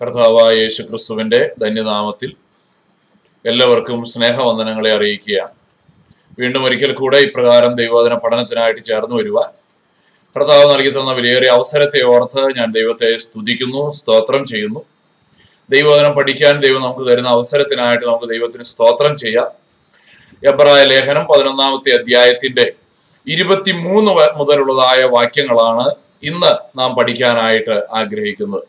കർത്താവായ യേശു ക്രിസ്തുവിന്റെ ധന്യനാമത്തിൽ എല്ലാവർക്കും സ്നേഹവന്ദനങ്ങളെ അറിയിക്കുകയാണ് വീണ്ടും ഒരിക്കൽ കൂടെ ഇപ്രകാരം ദൈവോധന പഠനത്തിനായിട്ട് ചേർന്ന് വരുവാൻ കർത്താവ് നൽകി തന്ന വിലയേറിയ അവസരത്തെ ഓർത്ത് ഞാൻ ദൈവത്തെ സ്തുതിക്കുന്നു സ്തോത്രം ചെയ്യുന്നു ദൈവോധനം പഠിക്കാൻ ദൈവം നമുക്ക് തരുന്ന അവസരത്തിനായിട്ട് നമുക്ക് ദൈവത്തിന് സ്തോത്രം ചെയ്യാം എബ്രായ ലേഖനം പതിനൊന്നാമത്തെ അധ്യായത്തിന്റെ ഇരുപത്തിമൂന്ന് വ- മുതലുള്ളതായ വാക്യങ്ങളാണ് ഇന്ന് നാം പഠിക്കാനായിട്ട് ആഗ്രഹിക്കുന്നത്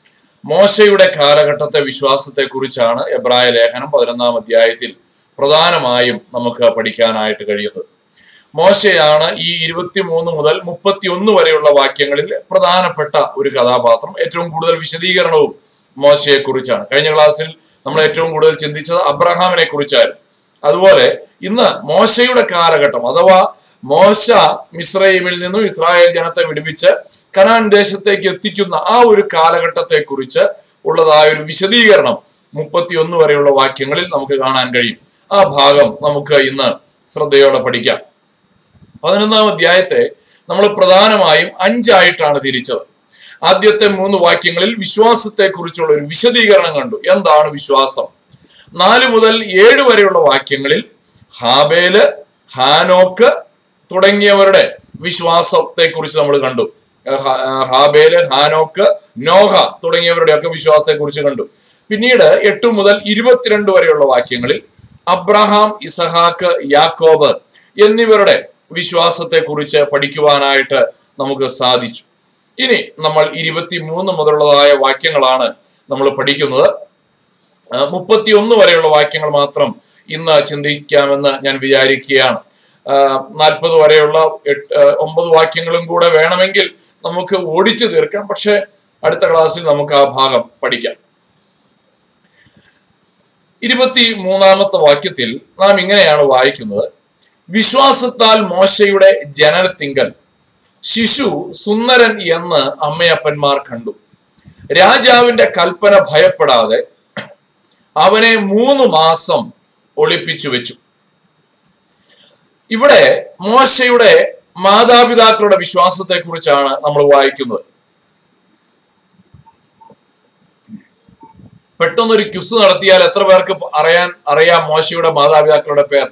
മോശയുടെ കാലഘട്ടത്തെ വിശ്വാസത്തെ കുറിച്ചാണ് എബ്രായ ലേഖനം പതിനൊന്നാം അധ്യായത്തിൽ പ്രധാനമായും നമുക്ക് പഠിക്കാനായിട്ട് കഴിയുന്നത് മോശയാണ് ഈ ഇരുപത്തിമൂന്ന് മുതൽ മുപ്പത്തിയൊന്ന് വരെയുള്ള വാക്യങ്ങളിൽ പ്രധാനപ്പെട്ട ഒരു കഥാപാത്രം ഏറ്റവും കൂടുതൽ വിശദീകരണവും മോശയെ കുറിച്ചാണ് കഴിഞ്ഞ ക്ലാസ്സിൽ നമ്മൾ ഏറ്റവും കൂടുതൽ ചിന്തിച്ചത് അബ്രഹാമിനെ കുറിച്ചായിരുന്നു അതുപോലെ ഇന്ന് മോശയുടെ കാലഘട്ടം അഥവാ മോശ മിസ്രൈമിൽ നിന്നും ഇസ്രായേൽ ജനത്തെ വിടുവിച്ച് കനാൻ ദേശത്തേക്ക് എത്തിക്കുന്ന ആ ഒരു കാലഘട്ടത്തെ കുറിച്ച് ഉള്ളതായ ഒരു വിശദീകരണം മുപ്പത്തിയൊന്ന് വരെയുള്ള വാക്യങ്ങളിൽ നമുക്ക് കാണാൻ കഴിയും ആ ഭാഗം നമുക്ക് ഇന്ന് ശ്രദ്ധയോടെ പഠിക്കാം പതിനൊന്നാം അധ്യായത്തെ നമ്മൾ പ്രധാനമായും അഞ്ചായിട്ടാണ് തിരിച്ചത് ആദ്യത്തെ മൂന്ന് വാക്യങ്ങളിൽ വിശ്വാസത്തെ കുറിച്ചുള്ള ഒരു വിശദീകരണം കണ്ടു എന്താണ് വിശ്വാസം നാല് മുതൽ ഏഴ് വരെയുള്ള വാക്യങ്ങളിൽ ഹാബേല് ഹാനോക്ക് തുടങ്ങിയവരുടെ വിശ്വാസത്തെ കുറിച്ച് നമ്മൾ കണ്ടു ഹ- ഹാബേല് ഹാനോക്ക് നോഹ തുടങ്ങിയവരുടെ ഒക്കെ വിശ്വാസത്തെ കുറിച്ച് കണ്ടു പിന്നീട് എട്ട് മുതൽ ഇരുപത്തിരണ്ട് വരെയുള്ള വാക്യങ്ങളിൽ അബ്രഹാം ഇസഹാക്ക് യാക്കോബ് എന്നിവരുടെ വിശ്വാസത്തെ കുറിച്ച് പഠിക്കുവാനായിട്ട് നമുക്ക് സാധിച്ചു ഇനി നമ്മൾ ഇരുപത്തിമൂന്ന് മുതലുള്ളതായ വാക്യങ്ങളാണ് നമ്മൾ പഠിക്കുന്നത് മുപ്പത്തിയൊന്ന് വരെയുള്ള വാക്യങ്ങൾ മാത്രം ഇന്ന് ചിന്തിക്കാമെന്ന് ഞാൻ വിചാരിക്കുകയാണ് നാൽപ്പത് വരെയുള്ള എട്ട് ആ, ഒമ്പത് വാക്യങ്ങളും കൂടെ വേണമെങ്കിൽ നമുക്ക് ഓടിച്ചു തീർക്കാം പക്ഷെ അടുത്ത ക്ലാസ്സിൽ നമുക്ക് ആ ഭാഗം പഠിക്കാം ഇരുപത്തി മൂന്നാമത്തെ വാക്യത്തിൽ നാം ഇങ്ങനെയാണ് വായിക്കുന്നത് വിശ്വാസത്താൽ മോശയുടെ ജനനത്തിങ്കൽ ശിശു സുന്ദരൻ എന്ന് അമ്മയപ്പന്മാർ കണ്ടു രാജാവിന്റെ കൽപ്പന ഭയപ്പെടാതെ അവനെ മൂന്ന് മാസം ഒളിപ്പിച്ചു വെച്ചു ഇവിടെ മോശയുടെ മാതാപിതാക്കളുടെ വിശ്വാസത്തെ കുറിച്ചാണ് നമ്മൾ വായിക്കുന്നത് പെട്ടെന്നൊരു ക്യുസ് നടത്തിയാൽ എത്ര പേർക്ക് അറിയാൻ അറിയാം മോശയുടെ മാതാപിതാക്കളുടെ പേർ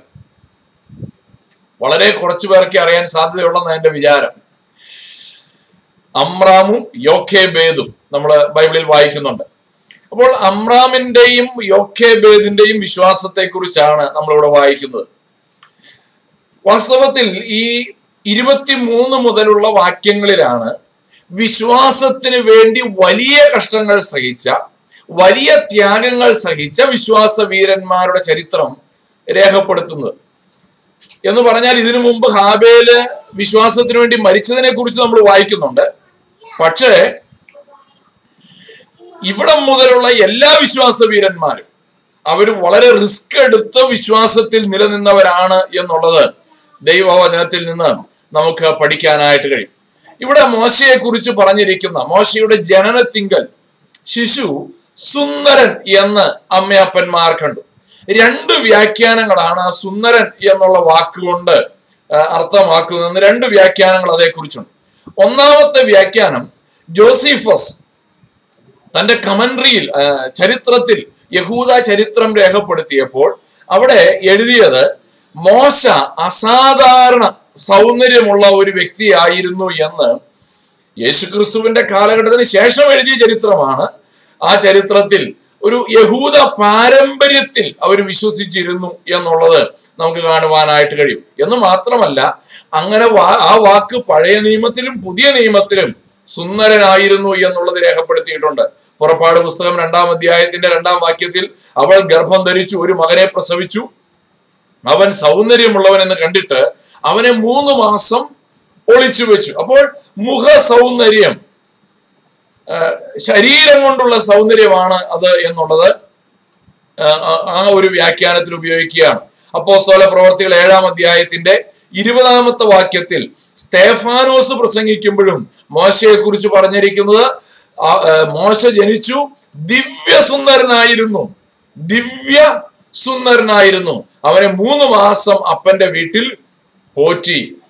വളരെ കുറച്ചു പേർക്ക് അറിയാൻ സാധ്യതയുള്ളെന്ന് എന്റെ വിചാരം അമ്രാമും യോഖേബേദും നമ്മൾ ബൈബിളിൽ വായിക്കുന്നുണ്ട് അപ്പോൾ അമ്രാമിന്റെയും യോഖേബേദിന്റെയും വിശ്വാസത്തെ കുറിച്ചാണ് നമ്മളിവിടെ വായിക്കുന്നത് വാസ്തവത്തിൽ ഈ ഇരുപത്തിമൂന്ന് മുതലുള്ള വാക്യങ്ങളിലാണ് വിശ്വാസത്തിന് വേണ്ടി വലിയ കഷ്ടങ്ങൾ സഹിച്ച വലിയ ത്യാഗങ്ങൾ സഹിച്ച വിശ്വാസ വീരന്മാരുടെ ചരിത്രം രേഖപ്പെടുത്തുന്നത് എന്ന് പറഞ്ഞാൽ ഇതിനു മുമ്പ് ഹാബേല് വിശ്വാസത്തിന് വേണ്ടി മരിച്ചതിനെ കുറിച്ച് നമ്മൾ വായിക്കുന്നുണ്ട് പക്ഷേ ഇവിടം മുതലുള്ള എല്ലാ വിശ്വാസ വീരന്മാരും അവർ വളരെ റിസ്ക് എടുത്ത് വിശ്വാസത്തിൽ നിലനിന്നവരാണ് എന്നുള്ളത് ദൈവവചനത്തിൽ നിന്ന് നമുക്ക് പഠിക്കാനായിട്ട് കഴിയും ഇവിടെ മോശയെ കുറിച്ച് പറഞ്ഞിരിക്കുന്ന മോശയുടെ ജനനത്തിങ്കൽ ശിശു സുന്ദരൻ എന്ന് അമ്മയപ്പന്മാർ കണ്ടു രണ്ട് വ്യാഖ്യാനങ്ങളാണ് ആ സുന്ദരൻ എന്നുള്ള വാക്കുകൊണ്ട് ആ, അർത്ഥമാക്കുന്നതെന്ന് രണ്ട് വ്യാഖ്യാനങ്ങൾ അതേക്കുറിച്ചുണ്ട് ഒന്നാമത്തെ വ്യാഖ്യാനം ജോസിഫസ് തന്റെ കമൻട്രിയിൽ ആ, ചരിത്രത്തിൽ യഹൂദ ചരിത്രം രേഖപ്പെടുത്തിയപ്പോൾ അവിടെ എഴുതിയത് മോശ അസാധാരണ സൗന്ദര്യമുള്ള ഒരു വ്യക്തിയായിരുന്നു എന്ന് യേശുക്രിസ്തുവിന്റെ കാലഘട്ടത്തിന് ശേഷം എഴുതിയ ചരിത്രമാണ് ആ ചരിത്രത്തിൽ ഒരു യഹൂദ പാരമ്പര്യത്തിൽ അവർ വിശ്വസിച്ചിരുന്നു എന്നുള്ളത് നമുക്ക് കാണുവാനായിട്ട് കഴിയും എന്ന് മാത്രമല്ല അങ്ങനെ വാ- ആ വാക്ക് പഴയ നിയമത്തിലും പുതിയ നിയമത്തിലും സുന്ദരനായിരുന്നു എന്നുള്ളത് രേഖപ്പെടുത്തിയിട്ടുണ്ട് പുറപ്പാട് പുസ്തകം രണ്ടാം അധ്യായത്തിന്റെ രണ്ടാം വാക്യത്തിൽ അവൾ ഗർഭം ധരിച്ചു ഒരു മകനെ പ്രസവിച്ചു അവൻ സൗന്ദര്യമുള്ളവൻ എന്ന് കണ്ടിട്ട് അവനെ മൂന്ന് മാസം ഒളിച്ചു വെച്ചു അപ്പോൾ മുഖ സൗന്ദര്യം ആ, ശരീരം കൊണ്ടുള്ള സൗന്ദര്യമാണ് അത് എന്നുള്ളത് ആ, ആ- ആ ഒരു വ്യാഖ്യാനത്തിൽ ഉപയോഗിക്കുകയാണ് അപ്പോസ്തല പ്രവർത്തികൾ ഏഴാം അധ്യായത്തിന്റെ ഇരുപതാമത്തെ വാക്യത്തിൽ സ്തേഫാനോസ് പ്രസംഗിക്കുമ്പോഴും മോശയെ കുറിച്ച് പറഞ്ഞിരിക്കുന്നത് ആ, ആ, മോശ ജനിച്ചു ദിവ്യസുന്ദരനായിരുന്നു ദിവ്യ സുന്ദരനായിരുന്നു അവനെ മൂന്ന് മാസം അപ്പന്റെ വീട്ടിൽ പോറ്റി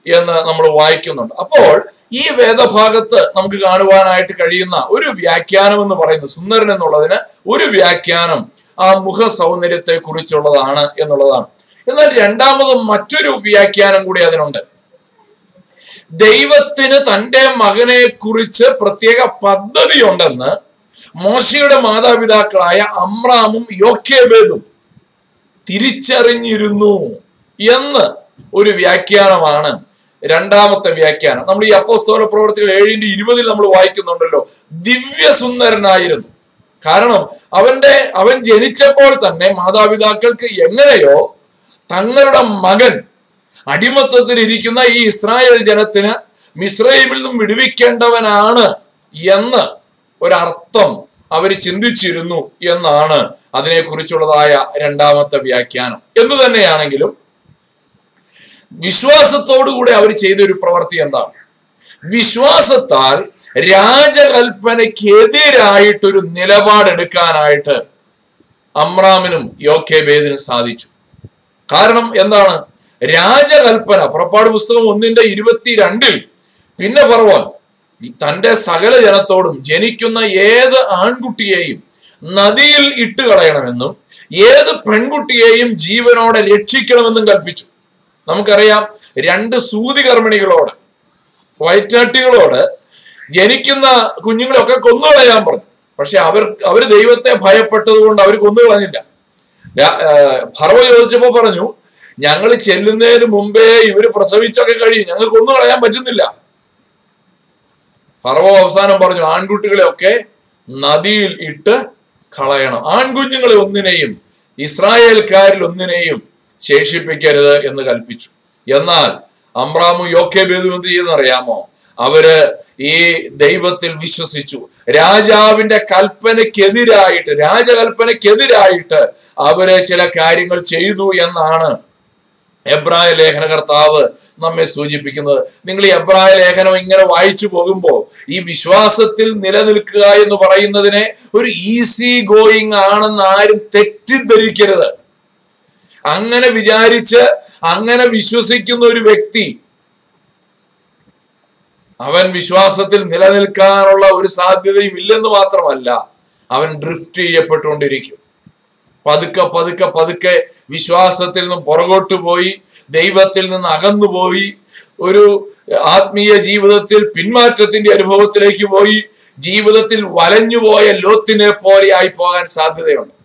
എന്ന് നമ്മൾ വായിക്കുന്നുണ്ട് അപ്പോൾ ഈ വേദഭാഗത്ത് നമുക്ക് കാണുവാനായിട്ട് കഴിയുന്ന ഒരു വ്യാഖ്യാനം എന്ന് പറയുന്നത് സുന്ദരൻ എന്നുള്ളതിന് ഒരു വ്യാഖ്യാനം ആ മുഖ സൗന്ദര്യത്തെ കുറിച്ചുള്ളതാണ് എന്നുള്ളതാണ് എന്നാൽ രണ്ടാമതും മറ്റൊരു വ്യാഖ്യാനം കൂടി അതിനുണ്ട് ദൈവത്തിന് തന്റെ മകനെ കുറിച്ച് പ്രത്യേക പദ്ധതി ഉണ്ടെന്ന് മോശയുടെ മാതാപിതാക്കളായ അമ്രാമും യോക്കേബേദും തിരിച്ചറിഞ്ഞിരുന്നു എന്ന് ഒരു വ്യാഖ്യാനമാണ് രണ്ടാമത്തെ വ്യാഖ്യാനം നമ്മൾ ഈ അപ്പോസ്തോല പ്രവർത്തികൾ ഏഴിന്റെ ഇരുപതിൽ നമ്മൾ വായിക്കുന്നുണ്ടല്ലോ ദിവ്യസുന്ദരനായിരുന്നു കാരണം അവന്റെ അവൻ ജനിച്ചപ്പോൾ തന്നെ മാതാപിതാക്കൾക്ക് എങ്ങനെയോ തങ്ങളുടെ മകൻ അടിമത്വത്തിൽ ഇരിക്കുന്ന ഈ ഇസ്രായേൽ ജനത്തിന് മിസ്രൈമിൽ നിന്നും വിടുവിക്കേണ്ടവനാണ് എന്ന് ഒരർത്ഥം അവർ ചിന്തിച്ചിരുന്നു എന്നാണ് അതിനെക്കുറിച്ചുള്ളതായ രണ്ടാമത്തെ വ്യാഖ്യാനം എന്തു തന്നെയാണെങ്കിലും വിശ്വാസത്തോടുകൂടെ അവർ ചെയ്ത ഒരു പ്രവൃത്തി എന്താണ് വിശ്വാസത്താൽ രാജകൽപ്പനയ്ക്കെതിരായിട്ടൊരു നിലപാടെടുക്കാനായിട്ട് അമ്രാമിനും യോക്കേബേദിനും സാധിച്ചു കാരണം എന്താണ് രാജകൽപ്പന പുറപ്പാട് പുസ്തകം ഒന്നിന്റെ ഇരുപത്തിരണ്ടിൽ പിന്നെ പറവാൻ തന്റെ സകല ജനത്തോടും ജനിക്കുന്ന ഏത് ആൺകുട്ടിയെയും നദിയിൽ ഇട്ട് കളയണമെന്നും ഏത് പെൺകുട്ടിയെയും ജീവനോടെ രക്ഷിക്കണമെന്നും കൽപ്പിച്ചു നമുക്കറിയാം രണ്ട് സൂതി കർമ്മിണികളോട് വയറ്റാട്ടികളോട് ജനിക്കുന്ന കുഞ്ഞുങ്ങളെയൊക്കെ കൊന്നുകളയാൻ പറഞ്ഞു പക്ഷെ അവർ അവർ ദൈവത്തെ ഭയപ്പെട്ടത് കൊണ്ട് അവർ കൊന്നുകളഞ്ഞില്ല ഭർവ ചോദിച്ചപ്പോ പറഞ്ഞു ഞങ്ങൾ ചെല്ലുന്നതിന് മുമ്പേ ഇവര് പ്രസവിച്ചൊക്കെ കഴിയും ഞങ്ങൾക്ക് ഒന്നും കളയാൻ പറ്റുന്നില്ല ഫറവോ അവസാനം പറഞ്ഞു ആൺകുട്ടികളെ ഒക്കെ നദിയിൽ ഇട്ട് കളയണം ആൺകുഞ്ഞുങ്ങളെ ഒന്നിനെയും ഇസ്രായേൽക്കാരിൽ ഒന്നിനെയും ശേഷിപ്പിക്കരുത് എന്ന് കൽപ്പിച്ചു എന്നാൽ അമ്രാമും യോക്കേബേദും എന്ത് ചെയ്യുന്നറിയാമോ അവര് ഈ ദൈവത്തിൽ വിശ്വസിച്ചു രാജാവിന്റെ കൽപ്പനയ്ക്കെതിരായിട്ട് രാജകൽപ്പനയ്ക്കെതിരായിട്ട് അവര് ചില കാര്യങ്ങൾ ചെയ്തു എന്നാണ് എബ്രായ ലേഖന കർത്താവ് നമ്മെ സൂചിപ്പിക്കുന്നത് നിങ്ങൾ ഈ എബ്രായ ലേഖനം ഇങ്ങനെ വായിച്ചു പോകുമ്പോൾ ഈ വിശ്വാസത്തിൽ നിലനിൽക്കുക എന്ന് പറയുന്നതിനെ ഒരു ഈസി ഗോയിങ് ആണെന്ന് ആരും തെറ്റിദ്ധരിക്കരുത് അങ്ങനെ വിചാരിച്ച് അങ്ങനെ വിശ്വസിക്കുന്ന ഒരു വ്യക്തി അവൻ വിശ്വാസത്തിൽ നിലനിൽക്കാനുള്ള ഒരു സാധ്യതയും ഇല്ലെന്ന് മാത്രമല്ല അവൻ ഡ്രിഫ്റ്റ് ചെയ്യപ്പെട്ടുകൊണ്ടിരിക്കും പതുക്കെ പതുക്കെ പതുക്കെ വിശ്വാസത്തിൽ നിന്നും പുറകോട്ട് പോയി ദൈവത്തിൽ നിന്ന് അകന്നുപോയി ഒരു ആത്മീയ ജീവിതത്തിൽ പിന്മാറ്റത്തിന്റെ അനുഭവത്തിലേക്ക് പോയി ജീവിതത്തിൽ വലഞ്ഞുപോയ ലോത്തിനെ പോലെ ആയി പോകാൻ സാധ്യതയുണ്ട്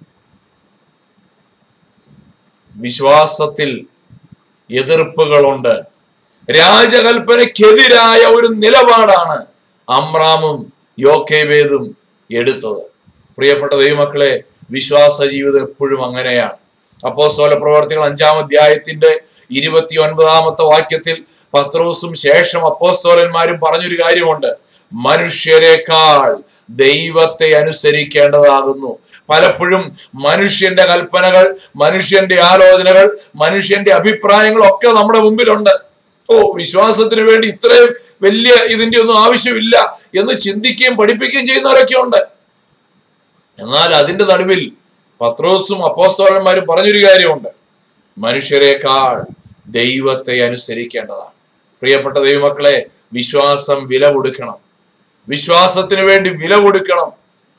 വിശ്വാസത്തിൽ എതിർപ്പുകളുണ്ട് രാജകൽപ്പനയ്ക്കെതിരായ ഒരു നിലപാടാണ് അമ്രാമും യോക്കേവേദും എടുത്തത് പ്രിയപ്പെട്ട ദൈവമക്കളെ വിശ്വാസ ജീവിതം എപ്പോഴും അങ്ങനെയാണ് അപ്പോസ്തോല പ്രവർത്തികൾ അഞ്ചാം അധ്യായത്തിന്റെ ഇരുപത്തി ഒൻപതാമത്തെ വാക്യത്തിൽ പത്രോസും ശേഷം അപ്പോസ്തോലന്മാരും പറഞ്ഞൊരു കാര്യമുണ്ട് മനുഷ്യരെക്കാൾ ദൈവത്തെ അനുസരിക്കേണ്ടതാകുന്നു പലപ്പോഴും മനുഷ്യന്റെ കൽപ്പനകൾ മനുഷ്യന്റെ ആലോചനകൾ മനുഷ്യന്റെ അഭിപ്രായങ്ങൾ ഒക്കെ നമ്മുടെ മുമ്പിലുണ്ട് ഓ വിശ്വാസത്തിന് വേണ്ടി ഇത്രയും വലിയ ഇതിന്റെ ഒന്നും ആവശ്യമില്ല എന്ന് ചിന്തിക്കുകയും പഠിപ്പിക്കുകയും ചെയ്യുന്നവരൊക്കെ ഉണ്ട് എന്നാൽ അതിന്റെ നടുവിൽ പത്രോസും അപ്പോസ്തോലന്മാരും പറഞ്ഞൊരു കാര്യമുണ്ട് മനുഷ്യരെക്കാൾ ദൈവത്തെ അനുസരിക്കേണ്ടതാണ് പ്രിയപ്പെട്ട ദൈവമക്കളെ വിശ്വാസം വില കൊടുക്കണം വിശ്വാസത്തിന് വേണ്ടി വില കൊടുക്കണം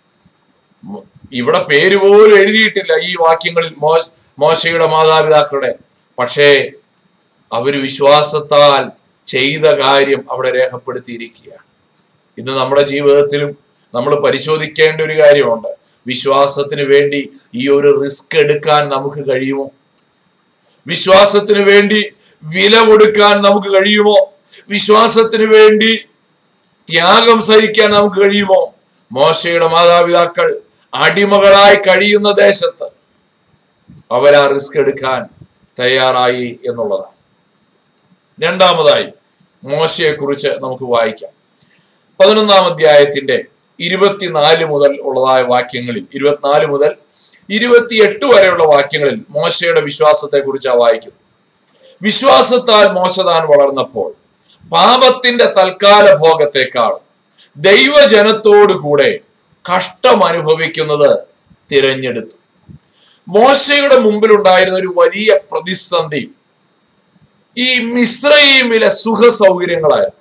ഇവിടെ പേര് പോലും എഴുതിയിട്ടില്ല ഈ വാക്യങ്ങളിൽ മോശ മോശയുടെ മാതാപിതാക്കളുടെ പക്ഷേ അവര് വിശ്വാസത്താൽ ചെയ്ത കാര്യം അവിടെ രേഖപ്പെടുത്തിയിരിക്കുകയാണ് ഇന്ന് നമ്മുടെ ജീവിതത്തിലും നമ്മൾ പരിശോധിക്കേണ്ട ഒരു കാര്യമുണ്ട് വിശ്വാസത്തിന് വേണ്ടി ഈ ഒരു റിസ്ക് എടുക്കാൻ നമുക്ക് കഴിയുമോ വിശ്വാസത്തിന് വേണ്ടി വില കൊടുക്കാൻ നമുക്ക് കഴിയുമോ വിശ്വാസത്തിന് വേണ്ടി ത്യാഗം സഹിക്കാൻ നമുക്ക് കഴിയുമോ മോശയുടെ മാതാപിതാക്കൾ അടിമകളായി കഴിയുന്ന ദേശത്ത് അവരാ റിസ്ക് എടുക്കാൻ തയ്യാറായി എന്നുള്ളതാണ് രണ്ടാമതായി മോശയെ കുറിച്ച് നമുക്ക് വായിക്കാം പതിനൊന്നാം അധ്യായത്തിന്റെ ഇരുപത്തിനാല് മുതൽ ഉള്ളതായ വാക്യങ്ങളിൽ ഇരുപത്തിനാല് മുതൽ ഇരുപത്തിയെട്ട് വരെയുള്ള വാക്യങ്ങളിൽ മോശയുടെ വിശ്വാസത്തെ കുറിച്ചാണ് വായിക്കുന്നത് വിശ്വാസത്താൽ മോശ താൻ വളർന്നപ്പോൾ പാപത്തിന്റെ തൽക്കാല ഭോഗത്തെക്കാൾ ദൈവജനത്തോടു കൂടെ കഷ്ടം അനുഭവിക്കുന്നത് തിരഞ്ഞെടുത്തു മോശയുടെ മുമ്പിലുണ്ടായിരുന്ന ഒരു വലിയ പ്രതിസന്ധി ഈ മിശ്രയിമിലെ സുഖ സൗകര്യങ്ങളായിരുന്നു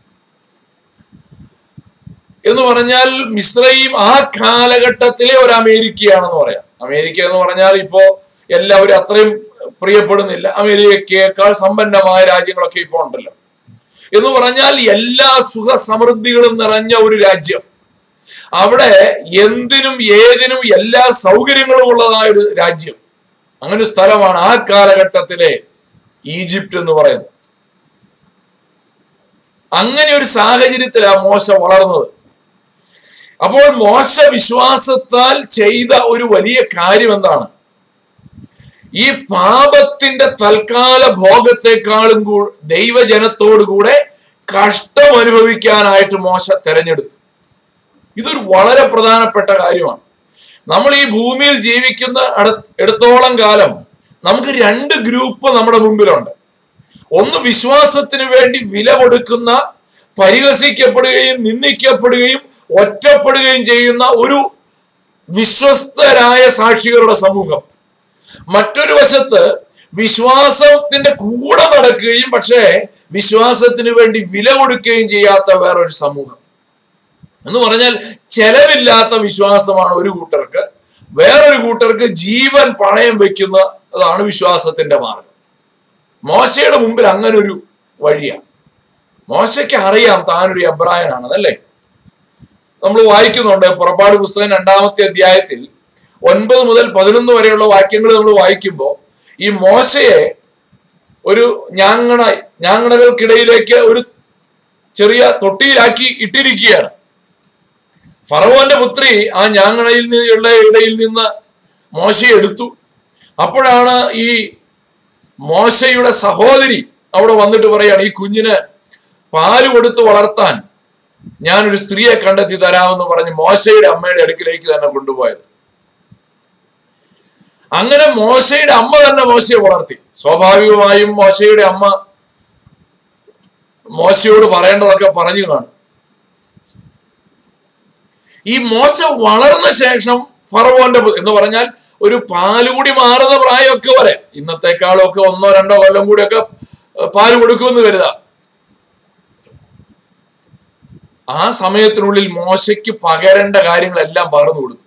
എന്ന് പറഞ്ഞാൽ മിശ്രയും ആ കാലഘട്ടത്തിലെ ഒരു അമേരിക്കയാണെന്ന് പറയാം അമേരിക്ക എന്ന് പറഞ്ഞാൽ ഇപ്പോ എല്ലാവരും അത്രയും പ്രിയപ്പെടുന്നില്ല അമേരിക്കയേക്കാൾ സമ്പന്നമായ രാജ്യങ്ങളൊക്കെ ഇപ്പോൾ ഉണ്ടല്ലോ എന്ന് പറഞ്ഞാൽ എല്ലാ സുഖ സമൃദ്ധികളും നിറഞ്ഞ ഒരു രാജ്യം അവിടെ എന്തിനും ഏതിനും എല്ലാ സൗകര്യങ്ങളും ഉള്ളതായ ഒരു രാജ്യം അങ്ങനെ ഒരു സ്ഥലമാണ് ആ കാലഘട്ടത്തിലെ ഈജിപ്റ്റ് എന്ന് പറയുന്നത് അങ്ങനെ ഒരു സാഹചര്യത്തിലാണ് മോശ വളർന്നത് അപ്പോൾ മോശ വിശ്വാസത്താൽ ചെയ്ത ഒരു വലിയ കാര്യം എന്താണ് ഈ പാപത്തിന്റെ തൽക്കാല ഭോഗത്തെക്കാളും കൂ ദൈവജനത്തോടു കൂടെ കഷ്ടം അനുഭവിക്കാനായിട്ട് മോശ തെരഞ്ഞെടുത്തു ഇതൊരു വളരെ പ്രധാനപ്പെട്ട കാര്യമാണ് നമ്മൾ ഈ ഭൂമിയിൽ ജീവിക്കുന്ന അടു- എടുത്തോളം കാലം നമുക്ക് രണ്ട് ഗ്രൂപ്പ് നമ്മുടെ മുമ്പിലുണ്ട് ഒന്ന് വിശ്വാസത്തിന് വേണ്ടി വില കൊടുക്കുന്ന പരിഹസിക്കപ്പെടുകയും നിന്ദിക്കപ്പെടുകയും ഒറ്റപ്പെടുകയും ചെയ്യുന്ന ഒരു വിശ്വസ്തരായ സാക്ഷികളുടെ സമൂഹം മറ്റൊരു വശത്ത് വിശ്വാസത്തിന്റെ കൂടെ നടക്കുകയും പക്ഷേ വിശ്വാസത്തിന് വേണ്ടി വില കൊടുക്കുകയും ചെയ്യാത്ത വേറൊരു സമൂഹം എന്ന് പറഞ്ഞാൽ ചെലവില്ലാത്ത വിശ്വാസമാണ് ഒരു കൂട്ടർക്ക് വേറൊരു കൂട്ടർക്ക് ജീവൻ പണയം വെക്കുന്ന അതാണ് വിശ്വാസത്തിന്റെ മാർഗം മോശയുടെ മുമ്പിൽ അങ്ങനെ ഒരു വഴിയാണ് മോശയ്ക്ക് അറിയാം താനൊരു എബ്രായനാണെന്നല്ലേ നമ്മൾ വായിക്കുന്നുണ്ട് പുറപ്പാട് പുസ്തകം രണ്ടാമത്തെ അധ്യായത്തിൽ ഒൻപത് മുതൽ പതിനൊന്ന് വരെയുള്ള വാക്യങ്ങൾ നമ്മൾ വായിക്കുമ്പോൾ ഈ മോശയെ ഒരു ഞാങ്ങണ ഞാങ്ങണകൾക്കിടയിലേക്ക് ഒരു ചെറിയ തൊട്ടിയിലാക്കി ഇട്ടിരിക്കുകയാണ് ഫറവോന്റെ പുത്രി ആ ഞാങ്ങണയിൽ നിന്നുള്ള ഇടയിൽ നിന്ന് മോശയെ എടുത്തു അപ്പോഴാണ് ഈ മോശയുടെ സഹോദരി അവിടെ വന്നിട്ട് പറയാണ് ഈ കുഞ്ഞിന് പാല് കൊടുത്ത് വളർത്താൻ ഞാനൊരു സ്ത്രീയെ കണ്ടെത്തി തരാമെന്ന് പറഞ്ഞ് മോശയുടെ അമ്മയുടെ അടുക്കിലേക്ക് തന്നെ കൊണ്ടുപോയത് അങ്ങനെ മോശയുടെ അമ്മ തന്നെ മോശയെ വളർത്തി സ്വാഭാവികമായും മോശയുടെ അമ്മ മോശയോട് പറയേണ്ടതൊക്കെ പറഞ്ഞു കാണും ഈ മോശ വളർന്ന ശേഷം ഫറവോന്റെ പു- എന്ന് പറഞ്ഞാൽ ഒരു പാലുകൂടി മാറുന്ന പ്രായമൊക്കെ വരെ ഇന്നത്തെക്കാളൊക്കെ ഒന്നോ രണ്ടോ കൊല്ലം കൂടിയൊക്കെ ഏഹ്, പാല് കൊടുക്കുമെന്ന് കരുതാ ആ സമയത്തിനുള്ളിൽ മോശയ്ക്ക് പകരേണ്ട കാര്യങ്ങളെല്ലാം പകർന്നു കൊടുത്തു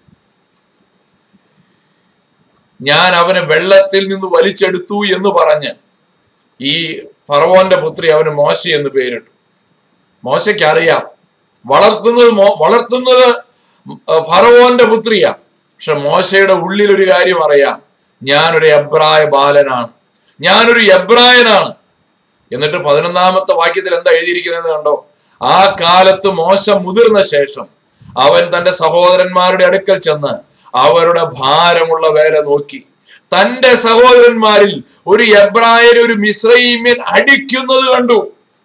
ഞാൻ അവനെ വെള്ളത്തിൽ നിന്ന് വലിച്ചെടുത്തു എന്ന് പറഞ്ഞ് ഈ ഫറവോന്റെ പുത്രി അവന് മോശ എന്ന് പേരിട്ടു മോശയ്ക്ക് അറിയാം വളർത്തുന്നത് മോ- വളർത്തുന്നത് ഫറവോന്റെ പുത്രിയാ പക്ഷെ മോശയുടെ ഉള്ളിൽ ഒരു കാര്യം അറിയാം ഞാനൊരു എബ്രായ ബാലനാണ് ഞാനൊരു എബ്രായനാണ് എന്നിട്ട് പതിനൊന്നാമത്തെ വാക്യത്തിൽ എന്താ എഴുതിയിരിക്കുന്നത് കണ്ടോ ആ കാലത്ത് മോശ മുതിർന്ന ശേഷം അവൻ തന്റെ സഹോദരന്മാരുടെ അടുക്കൽ ചെന്ന് അവരുടെ ഭാരമുള്ള വേല നോക്കി തന്റെ സഹോദരന്മാരിൽ ഒരു എബ്രായൻ ഒരു മിശ്രൈമ്യൻ അടിക്കുന്നത് കണ്ടു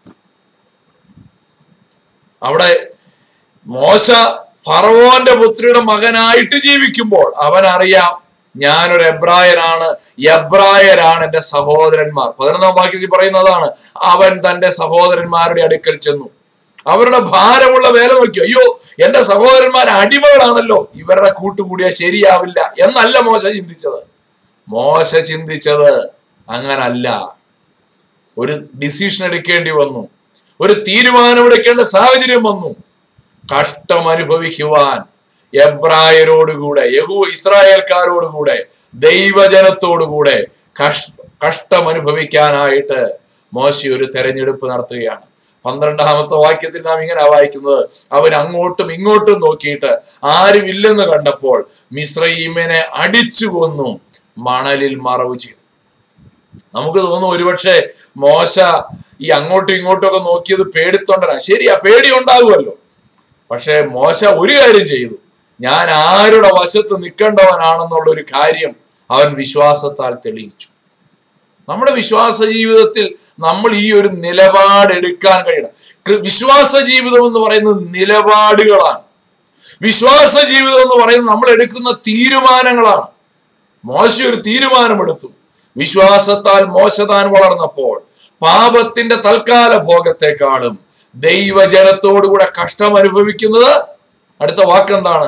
അവിടെ മോശ ഫറവോന്റെ പുത്രിയുടെ മകനായിട്ട് ജീവിക്കുമ്പോൾ അവൻ അറിയാം ഞാനൊരു എബ്രായനാണ് എബ്രായരാണ് എന്റെ സഹോദരന്മാർ പതിനൊന്നാം വാക്യത്തിൽ പറയുന്നതാണ് അവൻ തന്റെ സഹോദരന്മാരുടെ അടുക്കൽ ചെന്നു അവരുടെ ഭാരമുള്ള വേല നോക്കി അയ്യോ എന്റെ സഹോദരന്മാർ അടിമകളാണല്ലോ ഇവരുടെ കൂട്ടുകൂടിയാൽ ശരിയാവില്ല എന്നല്ല മോശ ചിന്തിച്ചത് മോശ ചിന്തിച്ചത് അങ്ങനല്ല ഒരു ഡിസിഷൻ എടുക്കേണ്ടി വന്നു ഒരു തീരുമാനമെടുക്കേണ്ട സാഹചര്യം വന്നു കഷ്ടം അനുഭവിക്കുവാൻ എബ്രായരോടുകൂടെ യഹു ഇസ്രായേൽക്കാരോടുകൂടെ ദൈവജനത്തോടുകൂടെ കഷ് കഷ്ടം അനുഭവിക്കാനായിട്ട് മോശ ഒരു തെരഞ്ഞെടുപ്പ് നടത്തുകയാണ് പന്ത്രണ്ടാമത്തെ വാക്യത്തിൽ നാം ഇങ്ങനെ വായിക്കുന്നത് അവൻ അങ്ങോട്ടും ഇങ്ങോട്ടും നോക്കിയിട്ട് ആരുമില്ലെന്ന് കണ്ടപ്പോൾ മിശ്രയീമിനെ അടിച്ചു കൊന്നു മണലിൽ മറവ് ചെയ്തു നമുക്ക് തോന്നും ഒരുപക്ഷെ മോശ ഈ അങ്ങോട്ടും ഇങ്ങോട്ടും ഒക്കെ നോക്കിയത് പേടിത്തൊണ്ടനാ ശരിയാ പേടി ഉണ്ടാകുമല്ലോ പക്ഷെ മോശ ഒരു കാര്യം ചെയ്തു ഞാൻ ആരുടെ വശത്ത് നിൽക്കേണ്ടവനാണെന്നുള്ള ഒരു കാര്യം അവൻ വിശ്വാസത്താൽ തെളിയിച്ചു നമ്മുടെ വിശ്വാസ ജീവിതത്തിൽ നമ്മൾ ഈ ഒരു നിലപാട് എടുക്കാൻ കഴിയണം കൃ- വിശ്വാസ ജീവിതം എന്ന് പറയുന്നത് നിലപാടുകളാണ് വിശ്വാസ ജീവിതം എന്ന് പറയുന്നത് നമ്മൾ എടുക്കുന്ന തീരുമാനങ്ങളാണ് മോശ ഒരു തീരുമാനമെടുത്തു വിശ്വാസത്താൽ മോശ താൻ വളർന്നപ്പോൾ പാപത്തിന്റെ തൽക്കാല ഭോഗത്തെക്കാളും ദൈവജനത്തോടുകൂടെ കഷ്ടം അനുഭവിക്കുന്നത് അടുത്ത വാക്കെന്താണ്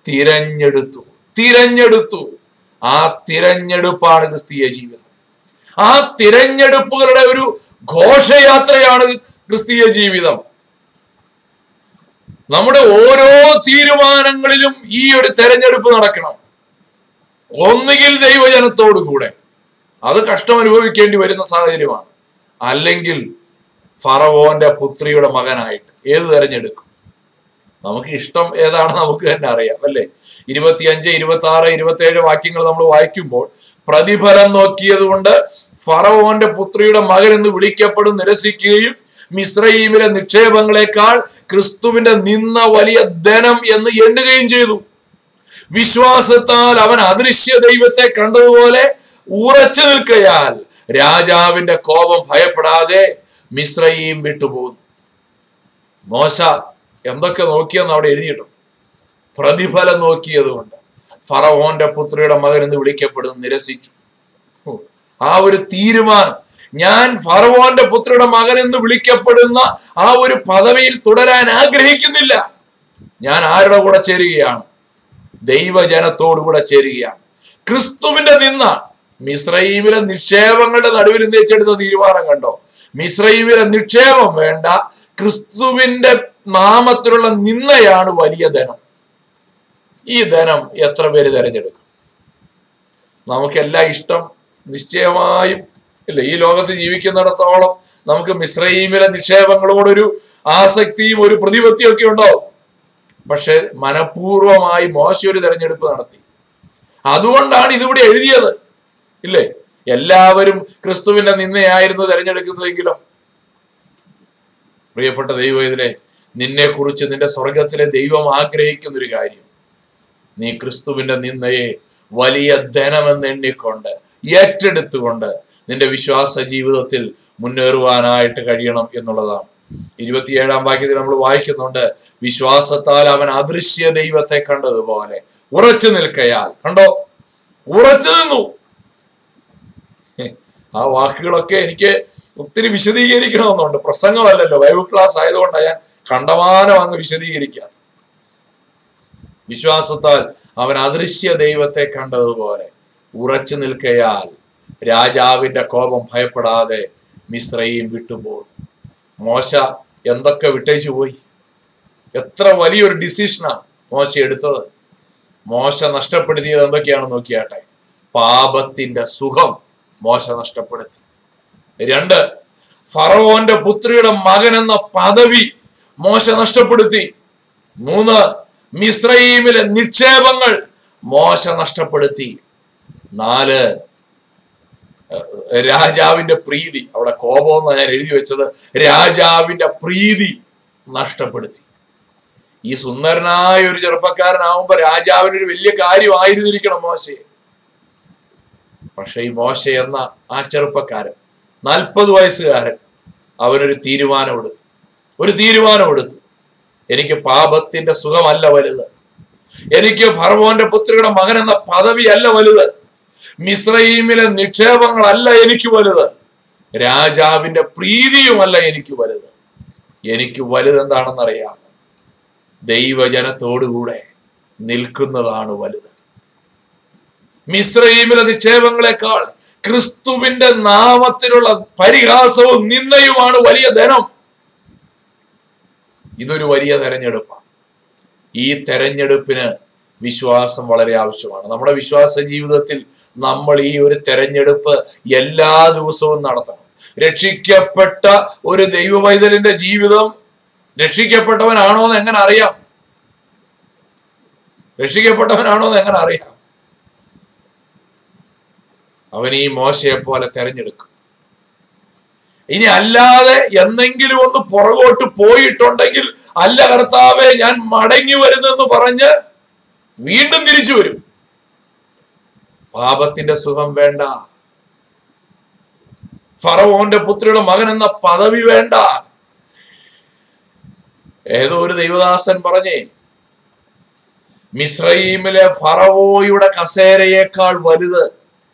തിരഞ്ഞെടുത്തു തിരഞ്ഞെടുത്തു ആ തിരഞ്ഞെടുപ്പാണ് ക്രിസ്തീയ ജീവിതം ആ തിരഞ്ഞെടുപ്പുകളുടെ ഒരു ഘോഷയാത്രയാണ് ക്രിസ്തീയ ജീവിതം നമ്മുടെ ഓരോ തീരുമാനങ്ങളിലും ഈ ഒരു തെരഞ്ഞെടുപ്പ് നടക്കണം ഒന്നുകിൽ ദൈവജനത്തോടു കൂടെ അത് കഷ്ടം അനുഭവിക്കേണ്ടി വരുന്ന സാഹചര്യമാണ് അല്ലെങ്കിൽ ഫറവോന്റെ പുത്രിയുടെ മകനായിട്ട് ഏത് തെരഞ്ഞെടുക്കും നമുക്ക് ഇഷ്ടം ഏതാണ് നമുക്ക് തന്നെ അറിയാം അല്ലേ ഇരുപത്തിയഞ്ച് ഇരുപത്തി ആറ് ഇരുപത്തി ഏഴ് വാക്യങ്ങൾ നമ്മൾ വായിക്കുമ്പോൾ പ്രതിഫലം നോക്കിയത് കൊണ്ട് ഫറവോന്റെ പുത്രിയുടെ മകൻ എന്ന് വിളിക്കപ്പെടും നിരസിക്കുകയും മിശ്രയീമിലെ നിക്ഷേപങ്ങളെക്കാൾ ക്രിസ്തുവിന്റെ നിന്ന വലിയ ധനം എന്ന് എണ്ണുകയും ചെയ്തു വിശ്വാസത്താൽ അവൻ അദൃശ്യ ദൈവത്തെ കണ്ടതുപോലെ ഉറച്ചു നിൽക്കയാൽ രാജാവിന്റെ കോപം ഭയപ്പെടാതെ മിശ്രയും വിട്ടുപോകുന്നു മോശ എന്തൊക്കെ നോക്കിയെന്ന് അവിടെ എഴുതിയിട്ടുണ്ട് പ്രതിഫലം നോക്കിയത് കൊണ്ട് ഫറവോന്റെ പുത്രിയുടെ മകൻ എന്ന് വിളിക്കപ്പെടുന്നു നിരസിച്ചു ഓ, ആ ഒരു തീരുമാനം ഞാൻ ഫറവോന്റെ പുത്രിയുടെ മകൻ എന്ന് വിളിക്കപ്പെടുന്ന ആ ഒരു പദവിയിൽ തുടരാൻ ആഗ്രഹിക്കുന്നില്ല ഞാൻ ആരുടെ കൂടെ ചേരുകയാണ് ദൈവജനത്തോടുകൂടെ ചേരുകയാണ് ക്രിസ്തുവിന്റെ നിന്ന മിശ്രൈമിലെ നിക്ഷേപങ്ങളുടെ നടുവിൽ നിശ്ചയെടുത്ത തീരുമാനം കണ്ടോ മിശ്രൈമിലെ നിക്ഷേപം വേണ്ട ക്രിസ്തുവിന്റെ നാമത്തിലുള്ള നിന്നയാണ് വലിയ ധനം ഈ ധനം എത്ര പേര് തിരഞ്ഞെടുക്കും നമുക്കെല്ലാം ഇഷ്ടം നിശ്ചയമായും ഇല്ല ഈ ലോകത്ത് ജീവിക്കുന്നിടത്തോളം നമുക്ക് മിശ്രൈമിലെ നിക്ഷേപങ്ങളോടൊരു ആസക്തിയും ഒരു പ്രതിപത്തിയും ഒക്കെ ഉണ്ടാവും പക്ഷെ മനഃപൂർവമായി മോശ ഒരു തെരഞ്ഞെടുപ്പ് നടത്തി അതുകൊണ്ടാണ് ഇതിവിടെ എഴുതിയത് ഇല്ലേ എല്ലാവരും ക്രിസ്തുവിന്റെ നിന്നയായിരുന്നു തെരഞ്ഞെടുക്കുന്നതെങ്കിലോ പ്രിയപ്പെട്ട ദൈവം ഇതിലെ നിന്നെ കുറിച്ച് നിന്റെ സ്വർഗത്തിലെ ദൈവം ആഗ്രഹിക്കുന്ന ഒരു കാര്യം നീ ക്രിസ്തുവിന്റെ നിന്നയെ വലിയ ധനമെന്ന് എണ്ണിക്കൊണ്ട് ഏറ്റെടുത്തുകൊണ്ട് നിന്റെ വിശ്വാസ ജീവിതത്തിൽ മുന്നേറുവാനായിട്ട് കഴിയണം എന്നുള്ളതാണ് ഇരുപത്തിയേഴാം വാക്യത്തിൽ നമ്മൾ വായിക്കുന്നുണ്ട് വിശ്വാസത്താൽ അവൻ അദൃശ്യ ദൈവത്തെ കണ്ടതുപോലെ ഉറച്ചു നിൽക്കയാൽ കണ്ടോ ഉറച്ചു നിന്നു ആ വാക്കുകളൊക്കെ എനിക്ക് ഒത്തിരി വിശദീകരിക്കണമെന്നുണ്ട് പ്രസംഗമല്ലല്ലോ ബൈബിൾ ക്ലാസ് ആയതുകൊണ്ടാണ് ഞാൻ കണ്ടമാനം അങ്ങ് വിശദീകരിക്കുക വിശ്വാസത്താൽ അവൻ അദൃശ്യ ദൈവത്തെ കണ്ടതുപോലെ ഉറച്ചു നിൽക്കയാൽ രാജാവിന്റെ കോപം ഭയപ്പെടാതെ മിശ്രയും വിട്ടുപോകും മോശ എന്തൊക്കെ വിട്ടേച്ചു പോയി എത്ര വലിയൊരു ഡിസിഷനാ മോശ എടുത്തത് മോശ നഷ്ടപ്പെടുത്തിയത് എന്തൊക്കെയാണ് നോക്കിയാട്ടെ പാപത്തിന്റെ സുഖം മോശ നഷ്ടപ്പെടുത്തി രണ്ട് ഫറവോന്റെ പുത്രിയുടെ മകൻ എന്ന പദവി മോശ നഷ്ടപ്പെടുത്തി മൂന്ന് മിശ്രയീമിലെ നിക്ഷേപങ്ങൾ മോശ നഷ്ടപ്പെടുത്തി നാല് രാജാവിന്റെ പ്രീതി അവിടെ കോപം എന്ന് ഞാൻ എഴുതി വെച്ചത് രാജാവിന്റെ പ്രീതി നഷ്ടപ്പെടുത്തി ഈ സുന്ദരനായ ഒരു ചെറുപ്പക്കാരനാവുമ്പോ രാജാവിന് ഒരു വലിയ കാര്യമായിരുന്നിരിക്കണം മോശയെ പക്ഷെ ഈ മോശ എന്ന ആ ചെറുപ്പക്കാരൻ നാൽപ്പത് വയസ്സുകാരൻ അവനൊരു തീരുമാനമെടുത്തു ഒരു തീരുമാനമെടുത്തു എനിക്ക് പാപത്തിന്റെ സുഖമല്ല വലുത് എനിക്ക് ഭർവോന്റെ പുത്രിയുടെ മകൻ എന്ന പദവി അല്ല വലുത് മിശ്രയീമിലെ നിക്ഷേപങ്ങളല്ല എനിക്ക് വലുത് രാജാവിന്റെ പ്രീതിയുമല്ല എനിക്ക് വലുത് എനിക്ക് വലുത് എന്താണെന്നറിയാം ദൈവജനത്തോടുകൂടെ നിൽക്കുന്നതാണ് വലുത് മിശ്രയീമിലെ നിക്ഷേപങ്ങളെക്കാൾ ക്രിസ്തുവിന്റെ നാമത്തിലുള്ള പരിഹാസവും നിന്നയുമാണ് വലിയ ധനം ഇതൊരു വലിയ തെരഞ്ഞെടുപ്പാണ് ഈ തെരഞ്ഞെടുപ്പിന് വിശ്വാസം വളരെ ആവശ്യമാണ് നമ്മുടെ വിശ്വാസ ജീവിതത്തിൽ നമ്മൾ ഈ ഒരു തെരഞ്ഞെടുപ്പ് എല്ലാ ദിവസവും നടത്തണം രക്ഷിക്കപ്പെട്ട ഒരു ദൈവവൈതലിന്റെ ജീവിതം രക്ഷിക്കപ്പെട്ടവനാണോ എന്ന് എങ്ങനെ അറിയാം രക്ഷിക്കപ്പെട്ടവനാണോ എന്ന് എങ്ങനെ അറിയാം അവൻ ഈ മോശയെ പോലെ തെരഞ്ഞെടുക്കും ഇനി അല്ലാതെ എന്തെങ്കിലും ഒന്ന് പുറകോട്ട് പോയിട്ടുണ്ടെങ്കിൽ അല്ല കർത്താവെ ഞാൻ മടങ്ങി വരുന്നെന്ന് പറഞ്ഞ് വീണ്ടും തിരിച്ചു വരും പാപത്തിന്റെ സുഖം വേണ്ട ഫറവോന്റെ പുത്രിയുടെ മകൻ എന്ന പദവി വേണ്ട ഏതോ ഒരു ദൈവദാസൻ പറഞ്ഞേ മിശ്രയീമിലെ ഫറവോയുടെ കസേരയേക്കാൾ വലുത്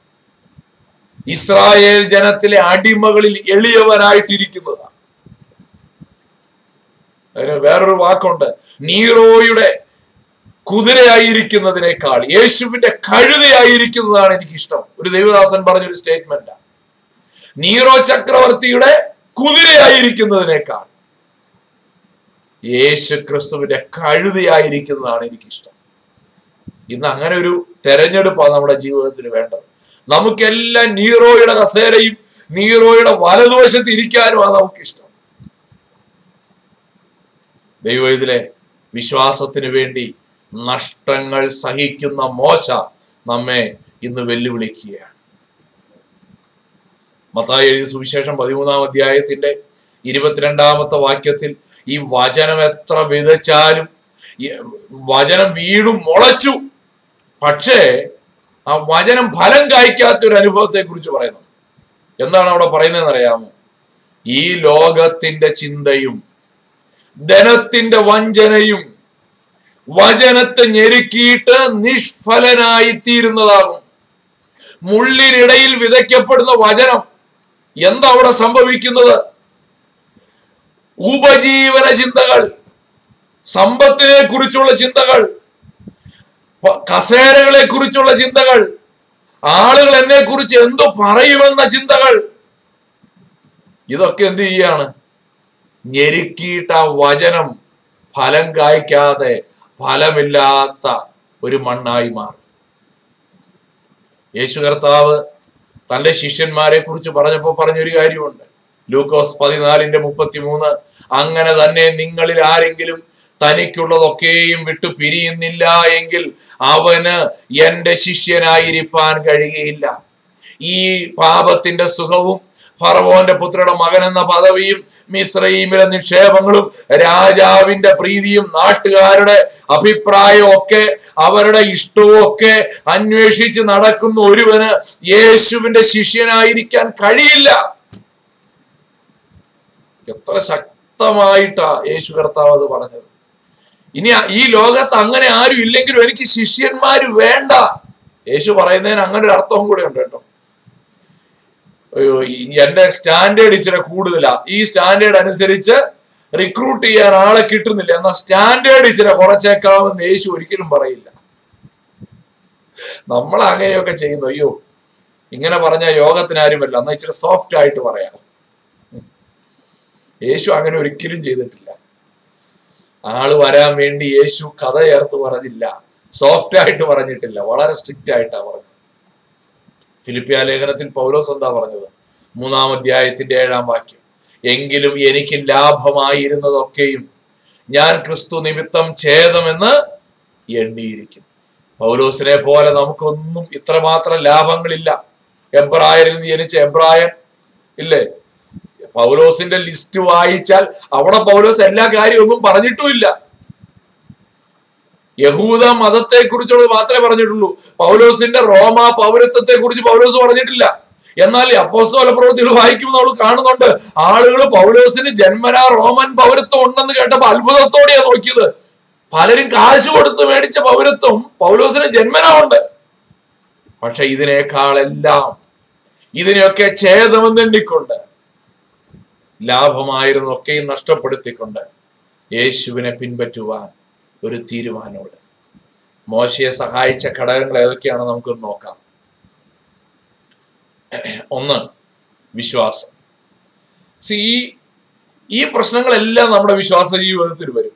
ഇസ്രായേൽ ജനത്തിലെ അടിമകളിൽ എളിയവനായിട്ടിരിക്കുന്നതാണ് അതിന് വേറൊരു വാക്കുണ്ട് നീറോയുടെ കുതിരയായിരിക്കുന്നതിനേക്കാൾ യേശുവിന്റെ കഴുതയായിരിക്കുന്നതാണ് എനിക്ക് ഇഷ്ടം ഒരു ദൈവദാസൻ പറഞ്ഞൊരു സ്റ്റേറ്റ്മെന്റ് നീറോ ചക്രവർത്തിയുടെ കുതിരയായിരിക്കുന്നതിനേക്കാൾ യേശു ക്രിസ്തുവിന്റെ കഴുതയായിരിക്കുന്നതാണ് എനിക്കിഷ്ടം ഇന്ന് അങ്ങനെ ഒരു തെരഞ്ഞെടുപ്പാണ് നമ്മുടെ ജീവിതത്തിൽ വേണ്ടത് നമുക്കെല്ലാം നീറോയുടെ കസേരയും നീറോയുടെ വലതുവശത്ത് ഇരിക്കാനുമാണ് നമുക്കിഷ്ടം ദൈവം ഇതിലെ വിശ്വാസത്തിന് വേണ്ടി നഷ്ടങ്ങൾ സഹിക്കുന്ന മോശ നമ്മെ ഇന്ന് വെല്ലുവിളിക്കുകയാണ് മത്തായി എഴുതിയ സുവിശേഷം പതിമൂന്നാം അധ്യായത്തിന്റെ ഇരുപത്തിരണ്ടാമത്തെ വാക്യത്തിൽ ഈ വചനം എത്ര വിതച്ചാലും ഈ വചനം വീടും മുളച്ചു പക്ഷേ ആ വചനം ഫലം കായ്ക്കാത്ത ഒരു അനുഭവത്തെ കുറിച്ച് പറയുന്നു എന്താണ് അവിടെ പറയുന്നതെന്ന് അറിയാമോ ഈ ലോകത്തിന്റെ ചിന്തയും ധനത്തിന്റെ വഞ്ചനയും വചനത്തെ ഞെരുക്കിയിട്ട് നിഷ്ഫലനായി തീരുന്നതാകും മുള്ളിനിടയിൽ വിതയ്ക്കപ്പെടുന്ന വചനം എന്താ അവിടെ സംഭവിക്കുന്നത് ഉപജീവന ചിന്തകൾ സമ്പത്തിനെ കുറിച്ചുള്ള ചിന്തകൾ പ- കസേരകളെ കുറിച്ചുള്ള ചിന്തകൾ ആളുകൾ എന്നെ കുറിച്ച് എന്തു പറയുമെന്ന ചിന്തകൾ ഇതൊക്കെ എന്ത് ചെയ്യാണ് ഞെരുക്കിയിട്ട് ആ വചനം ഫലം കായ്ക്കാതെ ഫലമില്ലാത്ത ഒരു മണ്ണായി മാറും യേശു കർത്താവ് തന്റെ ശിഷ്യന്മാരെ കുറിച്ച് പറഞ്ഞപ്പോൾ പറഞ്ഞൊരു കാര്യമുണ്ട് ലൂക്കോസ് പതിനാലിന്റെ മുപ്പത്തിമൂന്ന് അങ്ങനെ തന്നെ നിങ്ങളിൽ ആരെങ്കിലും തനിക്കുള്ളതൊക്കെയും വിട്ടു പിരിയുന്നില്ല എങ്കിൽ അവന് എന്റെ ശിഷ്യനായിരിക്കാൻ കഴിയുകയില്ല ഈ പാപത്തിന്റെ സുഖവും ഫറവോന്റെ പുത്രയുടെ മകൻ എന്ന പദവിയും മിശ്രയിമിലെ നിക്ഷേപങ്ങളും രാജാവിന്റെ പ്രീതിയും നാട്ടുകാരുടെ അഭിപ്രായവും ഒക്കെ അവരുടെ ഇഷ്ടവും ഒക്കെ അന്വേഷിച്ച് നടക്കുന്ന ഒരുവന് യേശുവിന്റെ ശിഷ്യനായിരിക്കാൻ കഴിയില്ല എത്ര ശക്തമായിട്ടാ യേശു കർത്താവ് അത് പറഞ്ഞത് ഇനി ആ- ഈ ലോകത്ത് അങ്ങനെ ആരും ഇല്ലെങ്കിലും എനിക്ക് ശിഷ്യന്മാര് വേണ്ട യേശു പറയുന്നതിന് അങ്ങനെ ഒരു അർത്ഥവും കൂടെ ഉണ്ട് കേട്ടോ അയ്യോ ഈ- എന്റെ സ്റ്റാൻഡേർഡ് ഇച്ചിരി കൂടുതലാ ഈ സ്റ്റാൻഡേർഡ് അനുസരിച്ച് റിക്രൂട്ട് ചെയ്യാൻ ആളെ കിട്ടുന്നില്ല എന്നാൽ സ്റ്റാൻഡേർഡ് ഇച്ചിരി കുറച്ചേക്കാമെന്ന് യേശു ഒരിക്കലും പറയില്ല നമ്മൾ അങ്ങനെയൊക്കെ ചെയ്യുന്നു അയ്യോ ഇങ്ങനെ പറഞ്ഞ യോഗത്തിന് ആരുമല്ല എന്നാൽ ഇച്ചിരി സോഫ്റ്റ് ആയിട്ട് പറയാം യേശു അങ്ങനെ ഒരിക്കലും ചെയ്തിട്ടില്ല ആള് വരാൻ വേണ്ടി യേശു കഥ ചേർത്ത് പറഞ്ഞില്ല സോഫ്റ്റ് ആയിട്ട് പറഞ്ഞിട്ടില്ല വളരെ സ്ട്രിക്റ്റ് ആയിട്ടാ പറഞ്ഞത് ഫിലിപ്പിയ ലേഖനത്തിൽ പൗലോസ് എന്താ പറഞ്ഞത് മൂന്നാം അധ്യായത്തിന്റെ ഏഴാം വാക്യം എങ്കിലും എനിക്ക് ലാഭമായിരുന്നതൊക്കെയും ഞാൻ ക്രിസ്തു നിമിത്തം ഛേദമെന്ന് എണ്ണിയിരിക്കും പൗലോസിനെ പോലെ നമുക്കൊന്നും ഇത്രമാത്രം ലാഭങ്ങളില്ല എബ്രായരിൽ നിന്ന് ജനിച്ച എബ്രായൻ ഇല്ലേ പൗലോസിന്റെ ലിസ്റ്റ് വായിച്ചാൽ അവിടെ പൗലോസ് എല്ലാ കാര്യമൊന്നും പറഞ്ഞിട്ടുമില്ല യഹൂദ മതത്തെ കുറിച്ചുള്ളത് മാത്രമേ പറഞ്ഞിട്ടുള്ളൂ പൗലോസിന്റെ റോമ പൗരത്വത്തെ കുറിച്ച് പൗലോസ് പറഞ്ഞിട്ടില്ല എന്നാൽ അപ്പോസ്തല പ്രവൃത്തികൾ വായിക്കുമ്പോൾ നമ്മൾ കാണുന്നുണ്ട് ആളുകൾ പൗലോസിന് ജന്മനാ റോമൻ പൗരത്വം ഉണ്ടെന്ന് കേട്ടപ്പോൾ അത്ഭുതത്തോടെയാ നോക്കിയത് പലരും കാശ് കൊടുത്ത് മേടിച്ച പൗരത്വം പൗലോസിന് ജന്മനാ ഉണ്ട് പക്ഷെ ഇതിനേക്കാളെല്ലാം ഇതിനെയൊക്കെ ഛേദമെന്നെണ്ണിക്കൊണ്ട് ലാഭമായിരുന്നൊക്കെയും നഷ്ടപ്പെടുത്തിക്കൊണ്ട് യേശുവിനെ പിൻപറ്റുവാൻ ഒരു തീരുമാനമുണ്ട് മോശയെ സഹായിച്ച ഘടകങ്ങൾ ഏതൊക്കെയാണ് നമുക്കൊന്ന് നോക്കാം ഒന്ന് വിശ്വാസം സി ഈ ഈ പ്രശ്നങ്ങളെല്ലാം നമ്മുടെ വിശ്വാസ ജീവിതത്തിൽ വരും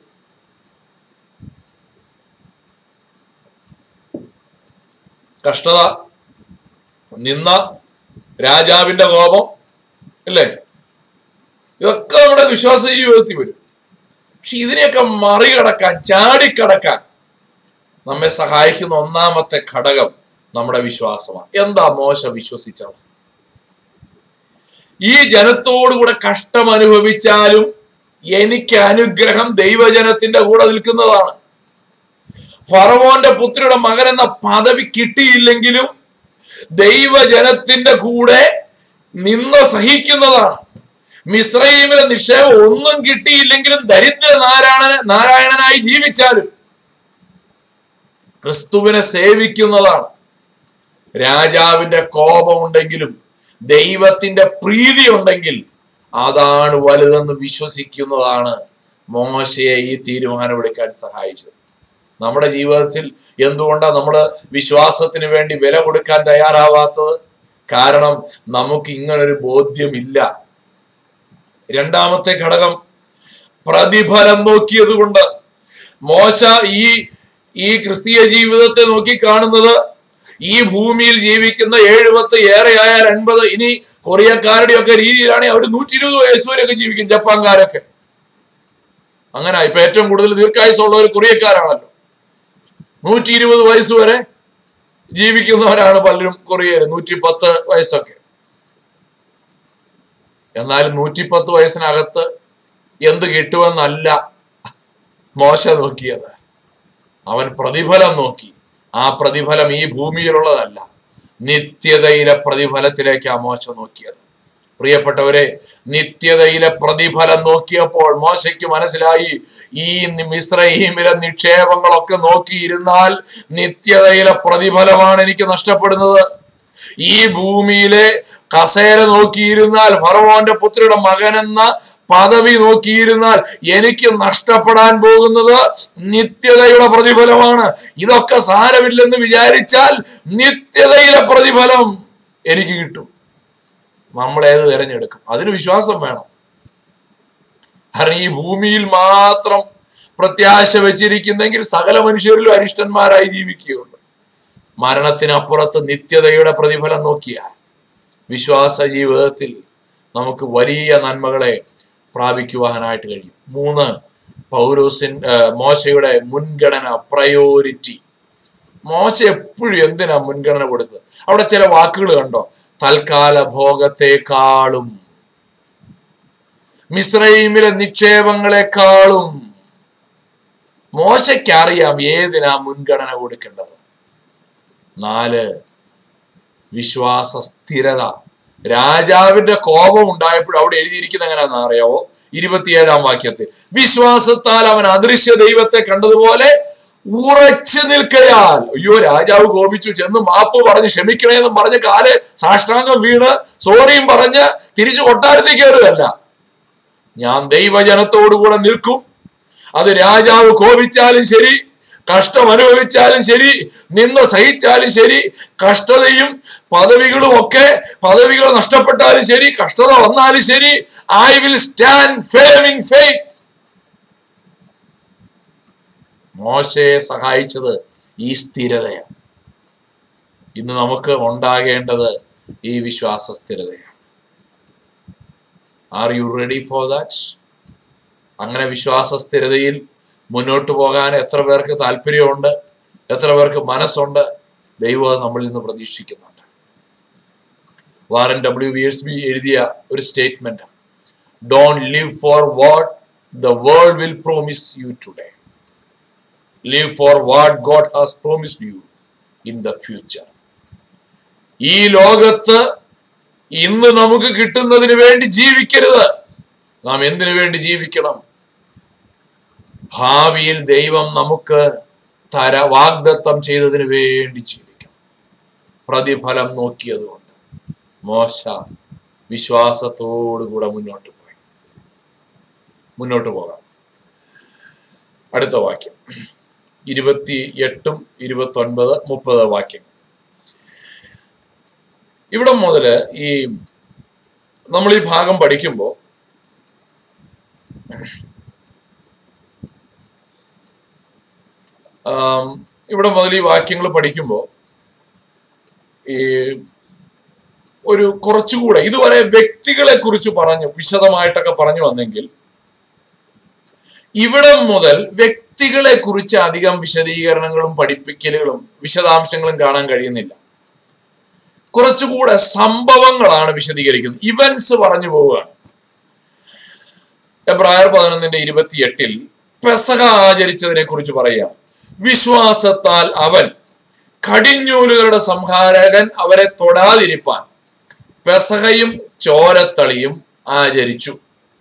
കഷ്ടത നിന്ന രാജാവിന്റെ കോപം അല്ലേ ഇതൊക്കെ നമ്മുടെ വിശ്വാസ ജീവിതത്തിൽ വരും പക്ഷെ ഇതിനെയൊക്കെ മറികടക്കാൻ ചാടിക്കടക്കാൻ നമ്മെ സഹായിക്കുന്ന ഒന്നാമത്തെ ഘടകം നമ്മുടെ വിശ്വാസമാണ് എന്താ മോശ വിശ്വസിച്ചത് ഈ ജനത്തോടുകൂടെ കഷ്ടം അനുഭവിച്ചാലും എനിക്ക് അനുഗ്രഹം ദൈവജനത്തിന്റെ കൂടെ നിൽക്കുന്നതാണ് ഫറവോന്റെ പുത്രിയുടെ മകൻ എന്ന പദവി കിട്ടിയില്ലെങ്കിലും ദൈവജനത്തിന്റെ കൂടെ നിന്ന് സഹിക്കുന്നതാണ് മിശ്രൈമിലെ നിക്ഷേപം ഒന്നും കിട്ടിയില്ലെങ്കിലും ദരിദ്ര നാരായണ നാരായണനായി ജീവിച്ചാലും ക്രിസ്തുവിനെ സേവിക്കുന്നതാണ് രാജാവിന്റെ കോപമുണ്ടെങ്കിലും ദൈവത്തിന്റെ പ്രീതി ഉണ്ടെങ്കിൽ അതാണ് വലുതെന്ന് വിശ്വസിക്കുന്നതാണ് മോശയെ ഈ തീരുമാനമെടുക്കാൻ സഹായിച്ചത് നമ്മുടെ ജീവിതത്തിൽ എന്തുകൊണ്ടാണ് നമ്മൾ വിശ്വാസത്തിന് വേണ്ടി വില കൊടുക്കാൻ തയ്യാറാവാത്തത് കാരണം നമുക്ക് ഇങ്ങനൊരു ബോധ്യമില്ല രണ്ടാമത്തെ ഘടകം പ്രതിഫലം നോക്കിയത് കൊണ്ട് മോശ ഈ ഈ ക്രിസ്തീയ ജീവിതത്തെ നോക്കി കാണുന്നത് ഈ ഭൂമിയിൽ ജീവിക്കുന്ന എഴുപത്ത് ഏറെ ആയാൽ എൺപത് ഇനി കൊറിയക്കാരുടെ ഒക്കെ രീതിയിലാണെങ്കിൽ അവർ നൂറ്റി ഇരുപത് വയസ്സ് വരെയൊക്കെ ജീവിക്കും ജപ്പാൻകാരൊക്കെ അങ്ങനെ ഇപ്പൊ ഏറ്റവും കൂടുതൽ ദീർഘായുസുള്ളവർ കൊറിയക്കാരാണല്ലോ നൂറ്റി ഇരുപത് വയസ്സ് വരെ ജീവിക്കുന്നവരാണ് പലരും കൊറിയയിൽ നൂറ്റി പത്ത് വയസ്സൊക്കെ എന്നാൽ നൂറ്റിപ്പത്ത് വയസ്സിനകത്ത് എന്ത് കിട്ടുമെന്നല്ല മോശ നോക്കിയത് അവൻ പ്രതിഫലം നോക്കി ആ പ്രതിഫലം ഈ ഭൂമിയിലുള്ളതല്ല നിത്യതയിലെ പ്രതിഫലത്തിലേക്കാ മോശ നോക്കിയത് പ്രിയപ്പെട്ടവരെ നിത്യതയിലെ പ്രതിഫലം നോക്കിയപ്പോൾ മോശയ്ക്ക് മനസ്സിലായി ഈ മിശ്രഹീമിലെ നിക്ഷേപങ്ങളൊക്കെ നോക്കിയിരുന്നാൽ നിത്യതയിലെ പ്രതിഫലമാണ് എനിക്ക് നഷ്ടപ്പെടുന്നത് ഈ ഭൂമിയിലെ കസേര നോക്കിയിരുന്നാൽ ഫറവോന്റെ പുത്രിയുടെ മകനെന്ന പദവി നോക്കിയിരുന്നാൽ എനിക്ക് നഷ്ടപ്പെടാൻ പോകുന്നത് നിത്യതയുടെ പ്രതിഫലമാണ് ഇതൊക്കെ സാരമില്ലെന്ന് വിചാരിച്ചാൽ നിത്യതയിലെ പ്രതിഫലം എനിക്ക് കിട്ടും നമ്മൾ ഏത് തിരഞ്ഞെടുക്കും അതിന് വിശ്വാസം വേണം കാരണം ഈ ഭൂമിയിൽ മാത്രം പ്രത്യാശ വെച്ചിരിക്കുന്നെങ്കിൽ സകല മനുഷ്യരിലും അരിഷ്ടന്മാരായി ജീവിക്കുകയുള്ളൂ മരണത്തിനപ്പുറത്ത് നിത്യതയുടെ പ്രതിഫലം നോക്കിയാൽ വിശ്വാസ ജീവിതത്തിൽ നമുക്ക് വലിയ നന്മകളെ പ്രാപിക്കുവാനായിട്ട് കഴിയും മൂന്ന് പൗരോസിൻ മോശയുടെ മുൻഗണന പ്രയോറിറ്റി മോശ എപ്പോഴും എന്തിനാ മുൻഗണന കൊടുത്തത് അവിടെ ചില വാക്കുകൾ കണ്ടോ തൽക്കാല ഭോഗത്തെക്കാളും മിശ്രൈമിലെ നിക്ഷേപങ്ങളെക്കാളും മോശയ്ക്കറിയാം ഏതിനാ മുൻഗണന കൊടുക്കേണ്ടത് നാല് വിശ്വാസ സ്ഥിരത രാജാവിന്റെ കോപം ഉണ്ടായപ്പോൾ അവിടെ എഴുതിയിരിക്കുന്ന എങ്ങനെയാണെന്ന് അറിയാവോ ഇരുപത്തിയേഴാം വാക്യത്തിൽ വിശ്വാസത്താൽ അവൻ അദൃശ്യ ദൈവത്തെ കണ്ടതുപോലെ ഉറച്ചു നിൽക്കയാൽ അയ്യോ രാജാവ് കോപിച്ചു ചെന്ന് മാപ്പ് പറഞ്ഞ് ക്ഷമിക്കണേന്നും പറഞ്ഞ് കാല് സാഷ്ടാംഗം വീണ് സോറിയും പറഞ്ഞ് തിരിച്ചു കൊട്ടാരത്തിൽ കയറുകയല്ല ഞാൻ ദൈവജനത്തോടുകൂടെ നിൽക്കും അത് രാജാവ് കോപിച്ചാലും ശരി കഷ്ടം അനുഭവിച്ചാലും ശരി നിന്ന് സഹിച്ചാലും ശരി കഷ്ടതയും പദവികളും ഒക്കെ പദവികൾ നഷ്ടപ്പെട്ടാലും ശരി കഷ്ടത വന്നാലും ശരി I will stand firm in faith മോശയെ സഹായിച്ചത് ഈ സ്ഥിരതയാണ് ഇന്ന് നമുക്ക് ഉണ്ടാകേണ്ടത് ഈ വിശ്വാസ സ്ഥിരതയാണ് are you ready for that അങ്ങനെ വിശ്വാസ സ്ഥിരതയിൽ മുന്നോട്ട് പോകാൻ എത്ര പേർക്ക് താല്പര്യമുണ്ട് എത്ര പേർക്ക് മനസ്സുണ്ട് ദൈവം അത് നമ്മളിൽ നിന്ന് പ്രതീക്ഷിക്കുന്നുണ്ട് Warren W B S B എഴുതിയ ഒരു statement don't live for what the world will promise you today live for what God has promised you in the future ഈ ലോകത്ത് ഇന്ന് നമുക്ക് കിട്ടുന്നതിന് വേണ്ടി ജീവിക്കരുത് നാം എന്തിനു വേണ്ടി ജീവിക്കണം ഭാവിയിൽ ദൈവം നമുക്ക് തര വാഗ്ദത്തം ചെയ്തതിന് വേണ്ടി ജീവിക്കണം പ്രതിഫലം നോക്കിയതുകൊണ്ട് മോശ വിശ്വാസത്തോടുകൂടെ മുന്നോട്ട് പോയി മുന്നോട്ട് പോകാം അടുത്ത വാക്യം ഇരുപത്തി എട്ടും ഇരുപത്തി ഒൻപത് മുപ്പത് വാക്യം ഇവിടെ മുതല് ഈ നമ്മൾ ഈ ഭാഗം പഠിക്കുമ്പോൾ ഇവിടെ മുതൽ ഈ വാക്യങ്ങൾ പഠിക്കുമ്പോൾ ഈ ഒരു കുറച്ചുകൂടെ ഇതുവരെ വ്യക്തികളെ കുറിച്ച് പറഞ്ഞു വിശദമായിട്ടൊക്കെ പറഞ്ഞു വന്നെങ്കിൽ ഇവിടെ മുതൽ വ്യക്തികളെ കുറിച്ച് അധികം വിശദീകരണങ്ങളും പഠിപ്പിക്കലുകളും വിശദാംശങ്ങളും കാണാൻ കഴിയുന്നില്ല കുറച്ചുകൂടെ സംഭവങ്ങളാണ് വിശദീകരിക്കുന്നത് ഇവന്റ്സ് പറഞ്ഞു പോവുകയാണ് എബ്രായർ പതിനൊന്നിന്റെ ഇരുപത്തിയെട്ടിൽ പെസക ആചരിച്ചതിനെ കുറിച്ച് പറയാം വിശ്വാസത്താൽ അവൻ കടിഞ്ഞൂലുകളുടെ സംഹാരകൻ അവരെ തൊടാതിരിപ്പാൻ പെസകയും ചോരത്തളിയും ആചരിച്ചു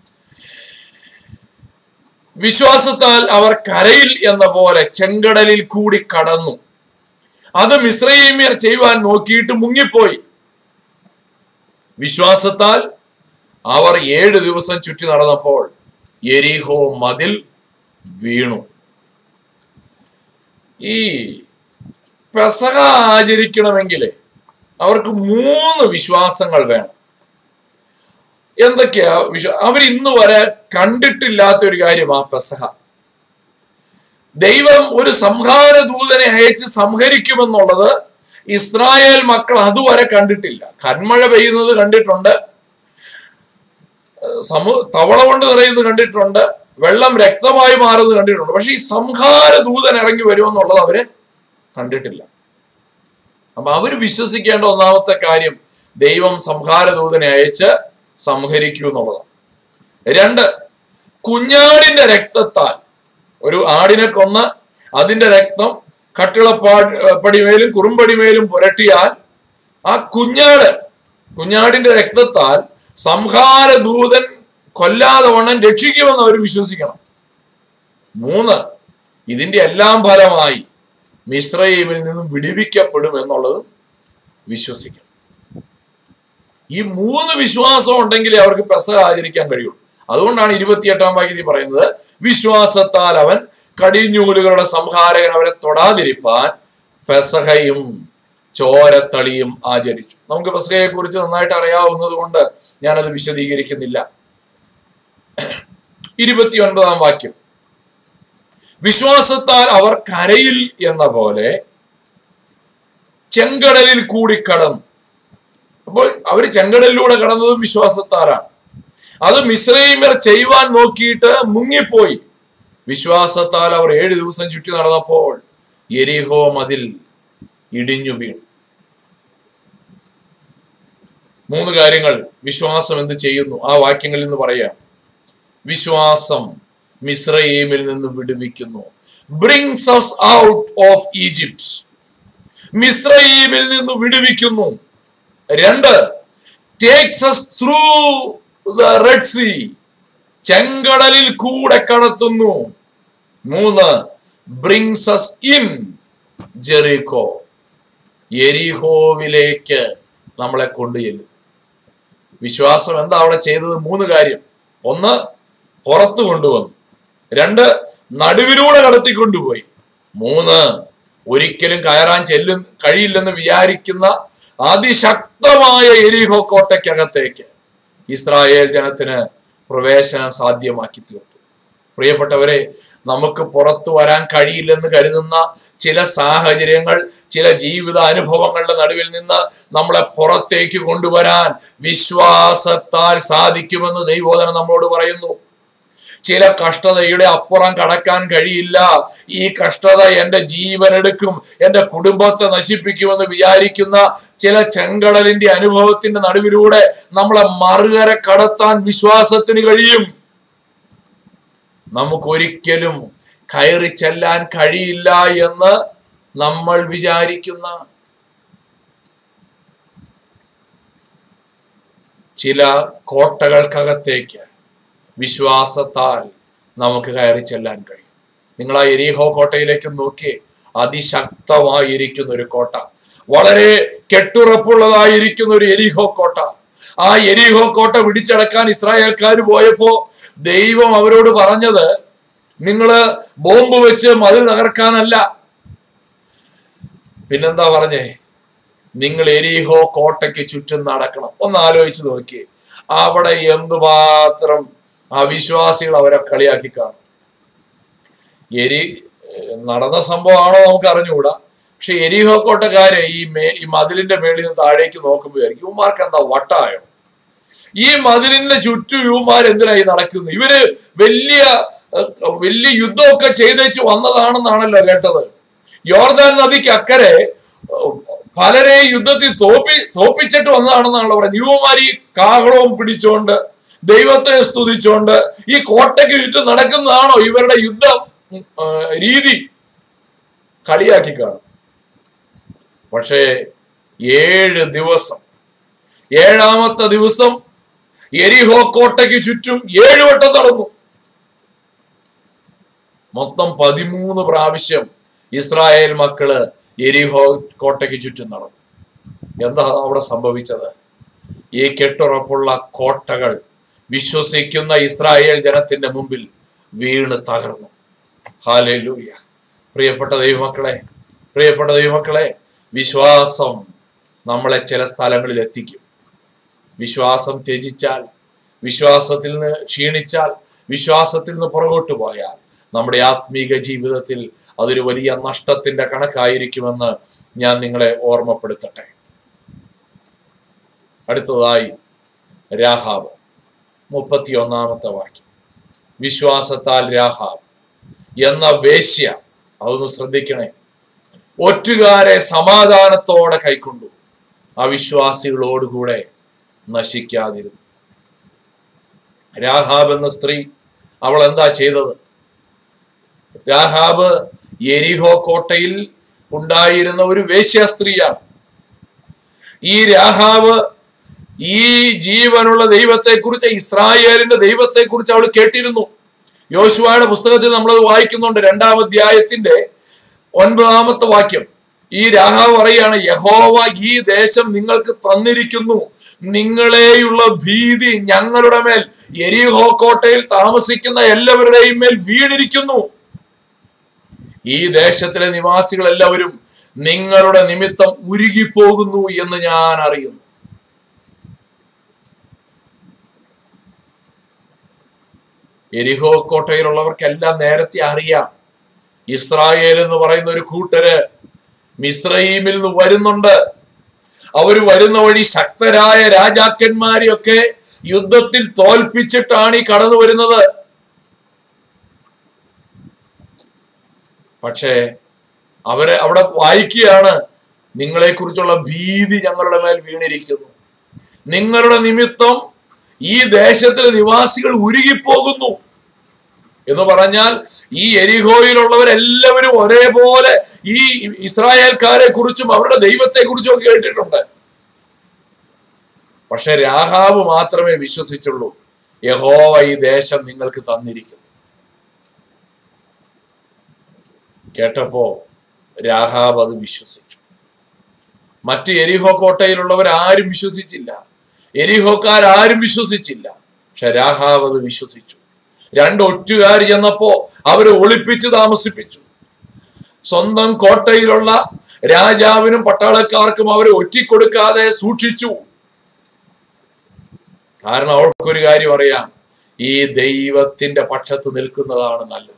വിശ്വാസത്താൽ അവർ കരയിൽ എന്ന പോലെ ചെങ്കടലിൽ കൂടി കടന്നു അത് മിശ്രൈമ്യർ ചെയ്യുവാൻ നോക്കിയിട്ട് മുങ്ങിപ്പോയി വിശ്വാസത്താൽ അവർ ഏഴ് ദിവസം ചുറ്റി നടന്നപ്പോൾ എരിഹോ മതിൽ വീണു ഈ പെസക ആചരിക്കണമെങ്കിൽ അവർക്ക് മൂന്ന് വിശ്വാസങ്ങൾ വേണം എന്തൊക്കെയാ വിശ്വ അവർ ഇന്ന് വരെ കണ്ടിട്ടില്ലാത്ത ഒരു കാര്യമാ പെസഹ ദൈവം ഒരു സംഹാര ദൂതനെ അയച്ച് സംഹരിക്കുമെന്നുള്ളത് ഇസ്രായേൽ മക്കൾ അതുവരെ കണ്ടിട്ടില്ല കന്മഴ പെയ്യുന്നത് കണ്ടിട്ടുണ്ട് സമു തവള കൊണ്ട് നിറയുന്നത് കണ്ടിട്ടുണ്ട് വെള്ളം രക്തമായി മാറുന്നത് കണ്ടിട്ടുണ്ട് പക്ഷെ ഈ സംഹാര ദൂതൻ ഇറങ്ങി വരുമെന്നുള്ളത് അവര് കണ്ടിട്ടില്ല അപ്പൊ അവര് വിശ്വസിക്കേണ്ട ഒന്നാമത്തെ കാര്യം ദൈവം സംഹാര ദൂതനെ അയച്ച് സംഹരിക്കൂ എന്നുള്ളതാണ് രണ്ട് കുഞ്ഞാടിന്റെ രക്തത്താൽ ഒരു ആടിനെ കൊന്ന് അതിന്റെ രക്തം കട്ടിളപ്പാ പടിമേലും കുറുമ്പടിമേലും പുരട്ടിയാൽ ആ കുഞ്ഞാട് കുഞ്ഞാടിന്റെ രക്തത്താൽ സംഹാര ദൂതൻ കൊല്ലാതെ വണ്ണം രക്ഷിക്കുമെന്ന് അവർ വിശ്വസിക്കണം മൂന്ന് ഇതിന്റെ എല്ലാം ഫലമായി മിശ്രയിമിൽ നിന്നും വിടുവിക്കപ്പെടും എന്നുള്ളതും വിശ്വസിക്കണം ഈ മൂന്ന് വിശ്വാസം ഉണ്ടെങ്കിലേ അവർക്ക് പെസഹ ആചരിക്കാൻ കഴിയുള്ളൂ അതുകൊണ്ടാണ് ഇരുപത്തിയെട്ടാം വാക്യത്തിൽ പറയുന്നത് വിശ്വാസത്താൽ അവൻ കടിഞ്ഞൂലുകളുടെ സംഹാരകൻ അവരെ തൊടാതിരിപ്പാൻ പെസഹയും ചോരത്തളിയും ആചരിച്ചു നമുക്ക് പെസഹയെ കുറിച്ച് നന്നായിട്ട് അറിയാവുന്നത് കൊണ്ട് ഞാനത് വിശദീകരിക്കുന്നില്ല ഇരുപത്തി ഒൻപതാം വാക്യം വിശ്വാസത്താൽ അവർ കരയിൽ എന്ന പോലെ ചെങ്കടലിൽ കൂടി കടന്നു അപ്പോൾ അവർ ചെങ്കടലിലൂടെ കടന്നതും വിശ്വാസത്താലാണ് അത് മിശ്രൈമർ ചെയ്യുവാൻ നോക്കിയിട്ട് മുങ്ങിപ്പോയി വിശ്വാസത്താൽ അവർ ഏഴ് ദിവസം ചുറ്റി നടന്നപ്പോൾ എരിഹോ മതിൽ ഇടിഞ്ഞു വീണു മൂന്ന് കാര്യങ്ങൾ വിശ്വാസം എന്ത് ചെയ്യുന്നു ആ വാക്യങ്ങളിൽ നിന്ന് പറയാം വിശ്വാസം മിശ്രയീമിൽ നിന്ന് വിടുവിക്കുന്നു brings us out of Egypt മിശ്രയീമിൽ നിന്ന് വിടുവിക്കുന്നു രണ്ട് takes us through the red sea ചെങ്കടലിൽ കൂടെ കടത്തുന്നു മൂന്ന് ബ്രിങ്സ് us ഇൻ ജെറിക്കോ എരിഹോവിലേക്ക് നമ്മളെ കൊണ്ടുചെല്ലും വിശ്വാസം എന്താ അവിടെ ചെയ്തത് മൂന്ന് കാര്യം ഒന്ന് പുറത്തു കൊണ്ടുവന്നു രണ്ട് നടുവിലൂടെ കടത്തിക്കൊണ്ടുപോയി മൂന്ന് ഒരിക്കലും കയറാൻ ചെല്ലും കഴിയില്ലെന്ന് വിചാരിക്കുന്ന അതിശക്തമായ എരിഹോ കോട്ടയ്ക്കകത്തേക്ക് ഇസ്രായേൽ ജനത്തിന് പ്രവേശനം സാധ്യമാക്കി തീർത്തു പ്രിയപ്പെട്ടവരെ നമുക്ക് പുറത്തു വരാൻ കഴിയില്ലെന്ന് കരുതുന്ന ചില സാഹചര്യങ്ങൾ ചില ജീവിത അനുഭവങ്ങളുടെ നടുവിൽ നിന്ന് നമ്മളെ പുറത്തേക്ക് കൊണ്ടുവരാൻ വിശ്വാസത്താൽ സാധിക്കുമെന്ന് ദൈവോധനം നമ്മോട് പറയുന്നു ചില കഷ്ടതയുടെ അപ്പുറം കടക്കാൻ കഴിയില്ല ഈ കഷ്ടത എന്റെ ജീവൻ എടുക്കും എന്റെ കുടുംബത്തെ നശിപ്പിക്കുമെന്ന് വിചാരിക്കുന്ന ചില ചെങ്കടലിന്റെ അനുഭവത്തിന്റെ നടുവിലൂടെ നമ്മളെ മറുകര കടത്താൻ വിശ്വാസത്തിന് കഴിയും നമുക്കൊരിക്കലും കയറി ചെല്ലാൻ കഴിയില്ല എന്ന് നമ്മൾ വിചാരിക്കുന്ന ചില കോട്ടകൾക്കകത്തേക്ക് വിശ്വാസത്താൽ നമുക്ക് കയറി ചെല്ലാൻ കഴിയും നിങ്ങൾ ആ എരീഹോ കോട്ടയിലേക്ക് നോക്കി അതിശക്തമായിരിക്കുന്ന ഒരു കോട്ട വളരെ കെട്ടുറപ്പുള്ളതായിരിക്കുന്ന ഒരു എരിഹോ കോട്ട ആ എരിഹോ കോട്ട പിടിച്ചടക്കാൻ ഇസ്രായേൽക്കാർ പോയപ്പോ ദൈവം അവരോട് പറഞ്ഞത് നിങ്ങള് ബോംബ് വെച്ച് മതിൽ തകർക്കാനല്ല പിന്നെന്താ പറഞ്ഞേ നിങ്ങൾ എരിഹോ കോട്ടയ്ക്ക് ചുറ്റും നടക്കണം ഒന്ന് ആലോചിച്ച് നോക്കി അവിടെ എന്തുമാത്രം അവിശ്വാസികൾ അവരെ കളിയാക്കി കാണും എരി നടന്ന സംഭവമാണോ നമുക്ക് അറിഞ്ഞുകൂടാ പക്ഷെ എരിഹോ കോട്ടക്കാരെ ഈ മേ ഈ മതിലിന്റെ മേളിൽ നിന്ന് താഴേക്ക് നോക്കുമ്പോഴായിരിക്കും ഇവന്മാർക്ക് എന്താ വട്ടായോ ഈ മതിലിന്റെ ചുറ്റും യുവമാർ എന്തിനായി നടക്കുന്നു ഇവര് വലിയ ഏഹ്, വലിയ യുദ്ധമൊക്കെ ചെയ്തേച്ച് വന്നതാണെന്നാണല്ലോ കേട്ടത് യോർദാൻ നദിക്ക് അക്കരെ ഏഹ്, പലരെ യുദ്ധത്തിൽ തോപ്പി തോപ്പിച്ചിട്ട് വന്നതാണെന്നാണല്ലോ പറയുന്നത് യുവമാർ ഈ കാഹളവും പിടിച്ചോണ്ട് ദൈവത്തെ സ്തുതിച്ചോണ്ട് ഈ കോട്ടയ്ക്ക് ചുറ്റും നടക്കുന്നതാണോ ഇവരുടെ യുദ്ധ ഉം, ആ, രീതി കളിയാക്കി കാണും പക്ഷേ ഏഴ് ദിവസം ഏഴാമത്തെ ദിവസം എരിഹോ കോട്ടയ്ക്ക് ചുറ്റും ഏഴ് വട്ടം നടന്നു മൊത്തം പതിമൂന്ന് പ്രാവശ്യം ഇസ്രായേൽ മക്കള് എരിഹോ കോട്ടയ്ക്ക് ചുറ്റും നടന്നു എന്താ അവിടെ സംഭവിച്ചത് ഈ കെട്ടുറപ്പുള്ള കോട്ടകൾ വിശ്വസിക്കുന്ന ഇസ്രായേൽ ജനത്തിന്റെ മുമ്പിൽ വീണ് തകർന്നു ഹാലേലൂയ പ്രിയപ്പെട്ട ദൈവമക്കളെ പ്രിയപ്പെട്ട ദൈവമക്കളെ വിശ്വാസം നമ്മളെ ചില സ്ഥലങ്ങളിൽ എത്തിക്കും വിശ്വാസം ത്യജിച്ചാൽ വിശ്വാസത്തിൽ നിന്ന് ക്ഷീണിച്ചാൽ വിശ്വാസത്തിൽ നിന്ന് പുറകോട്ട് പോയാൽ നമ്മുടെ ആത്മീക ജീവിതത്തിൽ അതൊരു വലിയ നഷ്ടത്തിന്റെ കണക്കായിരിക്കുമെന്ന് ഞാൻ നിങ്ങളെ ഓർമ്മപ്പെടുത്തട്ടെ അടുത്തതായി രാഹാബ് മുപ്പത്തി ഒന്നാമത്തെ വാക്യം വിശ്വാസത്താൽ രാഹാബ് എന്ന വേശ്യ അതൊന്ന് ശ്രദ്ധിക്കണേ ഒറ്റുകാരെ സമാധാനത്തോടെ കൈക്കൊണ്ടു അവിശ്വാസികളോടുകൂടെ നശിക്കാതിരുന്നു രാഹാബ് എന്ന സ്ത്രീ അവൾ എന്താ ചെയ്തത് രാഹാബ് എരിഹോ കോട്ടയിൽ ഉണ്ടായിരുന്ന ഒരു വേശ്യ സ്ത്രീയാണ് ഈ രാഹാബ് ഈ ജീവനുള്ള ദൈവത്തെക്കുറിച്ച് ഇസ്രായേലിന്റെ ദൈവത്തെക്കുറിച്ച് അവൾ കേട്ടിരുന്നു യോശുവയുടെ പുസ്തകത്തിൽ നമ്മൾ വായിക്കുന്നുണ്ട് രണ്ടാം അധ്യായത്തിന്റെ ഒൻപതാമത്തെ വാക്യം ഈ രാഹാവ് പറയാണ് യഹോവ ഈ ദേശം നിങ്ങൾക്ക് തന്നിരിക്കുന്നു നിങ്ങളെയുള്ള ഭീതി ഞങ്ങളുടെ മേൽ എരിഹോ കോട്ടയിൽ താമസിക്കുന്ന എല്ലാവരുടെയും മേൽ വീണിരിക്കുന്നു ഈ ദേശത്തിലെ നിവാസികൾ എല്ലാവരും നിങ്ങളുടെ നിമിത്തം ഉരുകിപ്പോകുന്നു എന്ന് ഞാൻ അറിയുന്നു എരിഹോ കോട്ടയിലുള്ളവർക്കെല്ലാം നേരത്തെ അറിയാം ഇസ്രായേൽ എന്ന് പറയുന്ന ഒരു കൂട്ടര് മിസ്രൈമിൽ നിന്ന് വരുന്നുണ്ട് അവര് വരുന്ന വഴി ശക്തരായ രാജാക്കന്മാരെയൊക്കെ യുദ്ധത്തിൽ തോൽപ്പിച്ചിട്ടാണ് ഈ കടന്നു വരുന്നത് പക്ഷേ അവരെ അവിടെ വായിക്കുകയാണ് നിങ്ങളെക്കുറിച്ചുള്ള ഭീതി ഞങ്ങളുടെ മേൽ വീണിരിക്കുന്നു നിങ്ങളുടെ നിമിത്തം ഈ ദേശത്തിലെ നിവാസികൾ ഉരുകിപ്പോകുന്നു എന്ന് പറഞ്ഞാൽ ഈ എരിഹോയിലുള്ളവരെല്ലാവരും ഒരേപോലെ ഈ ഇസ്രായേൽക്കാരെ കുറിച്ചും അവരുടെ ദൈവത്തെ കുറിച്ചും ഒക്കെ കേട്ടിട്ടുണ്ട് പക്ഷെ രാഹാബ് മാത്രമേ വിശ്വസിച്ചുള്ളൂ യഹോവ ഈ ദേശം നിങ്ങൾക്ക് തന്നിരിക്കുന്നു കേട്ടപ്പോ രാഹാബ് അത് വിശ്വസിച്ചു മറ്റ് എരിഹോ കോട്ടയിലുള്ളവർ ആരും വിശ്വസിച്ചില്ല എരിഹോക്കാർ ആരും വിശ്വസിച്ചില്ല പക്ഷെ രാഹാബ് അത് വിശ്വസിച്ചു രണ്ട് ഒറ്റുകാർ ചെന്നപ്പോ അവരെ ഒളിപ്പിച്ച് താമസിപ്പിച്ചു സ്വന്തം കോട്ടയിലുള്ള രാജാവിനും പട്ടാളക്കാർക്കും അവരെ ഒറ്റിക്കൊടുക്കാതെ സൂക്ഷിച്ചു കാരണം അവൾക്കൊരു കാര്യം അറിയാം ഈ ദൈവത്തിന്റെ പക്ഷത്ത് നിൽക്കുന്നതാണ് നല്ലത്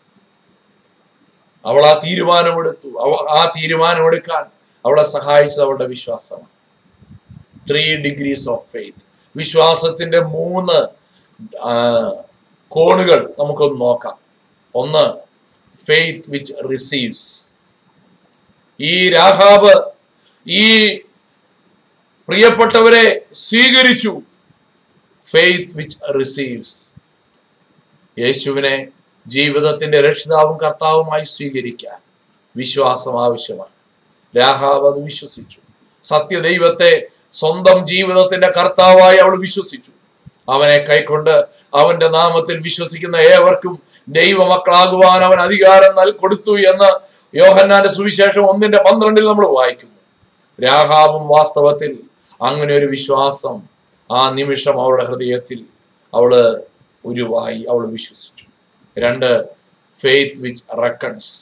അവൾ ആ തീരുമാനമെടുത്തു അവ- ആ തീരുമാനമെടുക്കാൻ അവളെ സഹായിച്ചത് അവളുടെ വിശ്വാസമാണ് ത്രീ ഡിഗ്രീസ് ഓഫ് ഫെയ്ത്ത് വിശ്വാസത്തിന്റെ മൂന്ന് ആ, കോണുകൾ നമുക്കൊന്ന് നോക്കാം ഒന്ന് ഫെയ്ത്ത് വിച്ച് റിസീവ്സ് ഈ രാഹാബ് ഈ പ്രിയപ്പെട്ടവരെ സ്വീകരിച്ചു ഫെയ്ത്ത് വിച്ച് റിസീവ്സ് യേശുവിനെ ജീവിതത്തിന്റെ രക്ഷിതാവും കർത്താവുമായി സ്വീകരിക്കാൻ വിശ്വാസം ആവശ്യമാണ് രാഹാബ് അത് വിശ്വസിച്ചു സത്യദൈവത്തെ സ്വന്തം ജീവിതത്തിന്റെ കർത്താവായി അവൾ വിശ്വസിച്ചു അവനെ കൈക്കൊണ്ട് അവന്റെ നാമത്തിൽ വിശ്വസിക്കുന്ന ഏവർക്കും ദൈവമക്കളാകുവാൻ അവൻ അധികാരം നൽ കൊടുത്തു എന്ന് യോഹന്നാന്റെ സുവിശേഷം ഒന്നിന്റെ പന്ത്രണ്ടിൽ നമ്മൾ വായിക്കുന്നു രാഹാബും വാസ്തവത്തിൽ അങ്ങനെ ഒരു വിശ്വാസം ആ നിമിഷം അവളുടെ ഹൃദയത്തിൽ അവള് ഉരുവായി അവൾ വിശ്വസിച്ചു രണ്ട് ഫെയ്ത്ത് വിച്ച് റെക്കൺസ്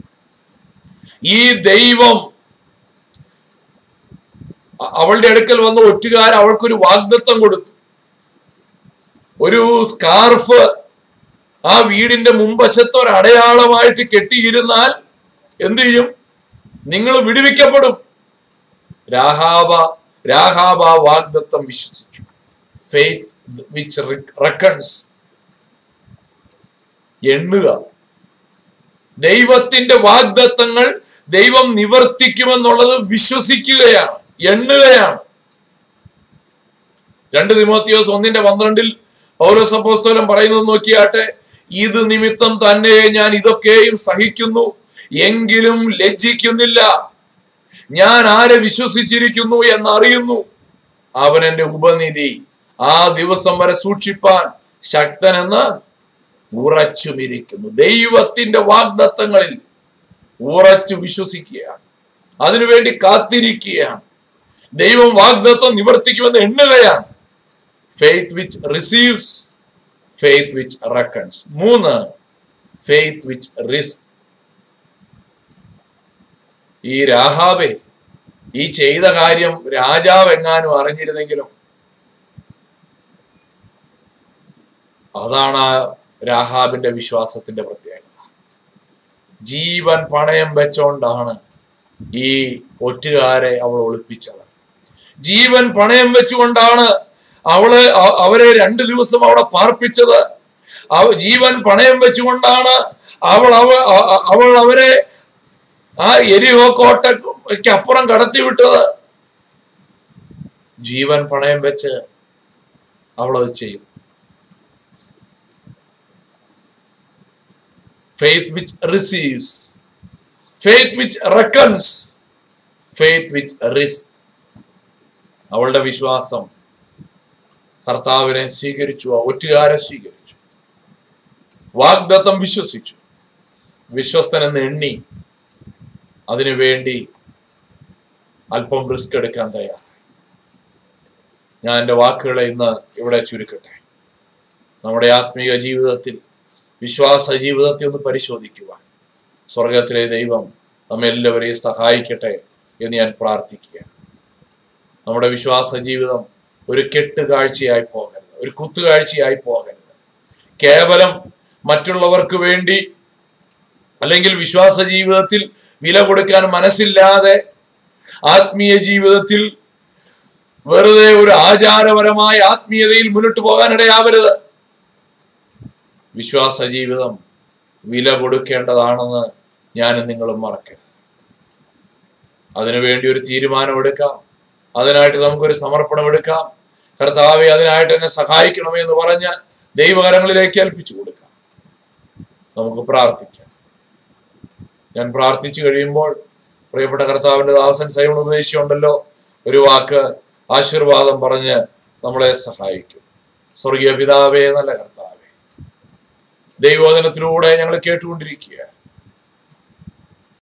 ഈ ദൈവം അ- അവളുടെ അടുക്കൽ വന്ന ഒറ്റുകാർ അവൾക്കൊരു വാഗ്ദത്വം കൊടുത്തു ഒരു സ്കാർഫ് ആ വീടിന്റെ മുമ്പശത്ത് ഒരു അടയാളമായിട്ട് കെട്ടിയിരുന്നാൽ എന്ത് ചെയ്യും നിങ്ങൾ വിടുവിക്കപ്പെടും രാഹാബ രാഹാബ ആ വാഗ്ദത്വം വിശ്വസിച്ചു ഫെയ്ത്ത് വിച്ച് റെക്കൺസ് എണ്ണുക ദൈവത്തിന്റെ വാഗ്ദത്തങ്ങൾ ദൈവം നിവർത്തിക്കുമെന്നുള്ളത് വിശ്വസിക്കുകയാണ് എണ്ണുകയാണ് രണ്ട് തിമോത്തിയോസ് ഒന്നിന്റെ പന്ത്രണ്ടിൽ പൗരസ് അപ്പോസ്തലൻ പറയുന്നത് നോക്കിയാട്ടെ ഇത് നിമിത്തം തന്നെ ഞാൻ ഇതൊക്കെയും സഹിക്കുന്നു എങ്കിലും ലജ്ജിക്കുന്നില്ല ഞാൻ ആരെ വിശ്വസിച്ചിരിക്കുന്നു എന്നറിയുന്നു അവൻ എന്റെ ഉപനിധി ആ ദിവസം വരെ സൂക്ഷിപ്പാൻ ശക്തനെന്ന് ഉറച്ചുമിരിക്കുന്നു ദൈവത്തിന്റെ വാഗ്ദത്തങ്ങളിൽ ഉറച്ചു വിശ്വസിക്കുകയാണ് അതിനുവേണ്ടി കാത്തിരിക്കുകയാണ് ദൈവം വാഗ്ദത്വം നിവർത്തിക്കുമെന്ന് എണ്ണുകയാണ് faith which receives faith which reckons മൂന്ന് ഫെയ്ത്ത് വിച്ച് റിസ് ഈ രാഹാബെ ഈ ചെയ്ത കാര്യം രാജാവ് എങ്ങാനും അറിഞ്ഞിരുന്നെങ്കിലും അതാണ് ആ രാഹാബിന്റെ വിശ്വാസത്തിന്റെ പ്രത്യേകത ജീവൻ പണയം വെച്ചോണ്ടാണ് ഈ ഒറ്റുകാരെ അവൾ ഒളിപ്പിച്ചത് ജീവൻ പണയം വെച്ചുകൊണ്ടാണ് അവള് അ- അവരെ രണ്ടു ദിവസം അവിടെ പാർപ്പിച്ചത് അവ- ജീവൻ പണയം വെച്ചുകൊണ്ടാണ് അവൾ അവ അ- അ- അവൾ അവരെ ആ എരിഹോ കോട്ടയ്ക്ക് അപ്പുറം കടത്തിവിട്ടത് ജീവൻ പണയം വെച്ച് അവൾ അത് ചെയ്തു faith which receives faith which reckons faith which risk അവളുടെ വിശ്വാസം കർത്താവിനെ സ്വീകരിച്ചു ആ ഒറ്റുകാരെ സ്വീകരിച്ചു വാഗ്ദത്തം വിശ്വസിച്ചു വിശ്വസ്തനെന്ന് എണ്ണി അതിനു വേണ്ടി അല്പം റിസ്ക് എടുക്കാൻ തയ്യാറായി ഞാൻ എൻ്റെ വാക്കുകളെ ഇന്ന് ഇവിടെ ചുരുക്കട്ടെ നമ്മുടെ ആത്മീയ ജീവിതത്തിൽ വിശ്വാസ ജീവിതത്തെ ഒന്ന് പരിശോധിക്കുവാൻ സ്വർഗത്തിലെ ദൈവം നമ്മെല്ലാവരെയും സഹായിക്കട്ടെ എന്ന് ഞാൻ പ്രാർത്ഥിക്കുക നമ്മുടെ വിശ്വാസ ജീവിതം ഒരു കെട്ടുകാഴ്ചയായി പോകരുത് ഒരു കുത്തുകാഴ്ചയായി പോകരുത് കേവലം മറ്റുള്ളവർക്ക് വേണ്ടി അല്ലെങ്കിൽ വിശ്വാസ ജീവിതത്തിൽ വില കൊടുക്കാൻ മനസ്സില്ലാതെ ആത്മീയ ജീവിതത്തിൽ വെറുതെ ഒരു ആചാരപരമായ ആത്മീയതയിൽ മുന്നോട്ട് പോകാനിടയാവരുത് വിശ്വാസ ജീവിതം വില കൊടുക്കേണ്ടതാണെന്ന് ഞാനും നിങ്ങളും മറക്കരുത് അതിനുവേണ്ടി ഒരു തീരുമാനം എടുക്കാം അതിനായിട്ട് നമുക്കൊരു സമർപ്പണം എടുക്കാം കർത്താവെ അതിനായിട്ട് എന്നെ സഹായിക്കണമേ എന്ന് പറഞ്ഞ് ദൈവകരങ്ങളിലേക്ക് ഏൽപ്പിച്ചു കൊടുക്കാം നമുക്ക് പ്രാർത്ഥിക്കാം ഞാൻ പ്രാർത്ഥിച്ചു കഴിയുമ്പോൾ പ്രിയപ്പെട്ട കർത്താവിന്റെ ദാസൻ സൈവൺ ഉപദേശിച്ചുണ്ടല്ലോ ഒരു വാക്ക് ആശീർവാദം പറഞ്ഞ് നമ്മളെ സഹായിക്കും സ്വർഗീയ പിതാവേ നല്ല കർത്താവേ ദൈവോധനത്തിലൂടെ ഞങ്ങൾ കേട്ടുകൊണ്ടിരിക്കുകയാണ്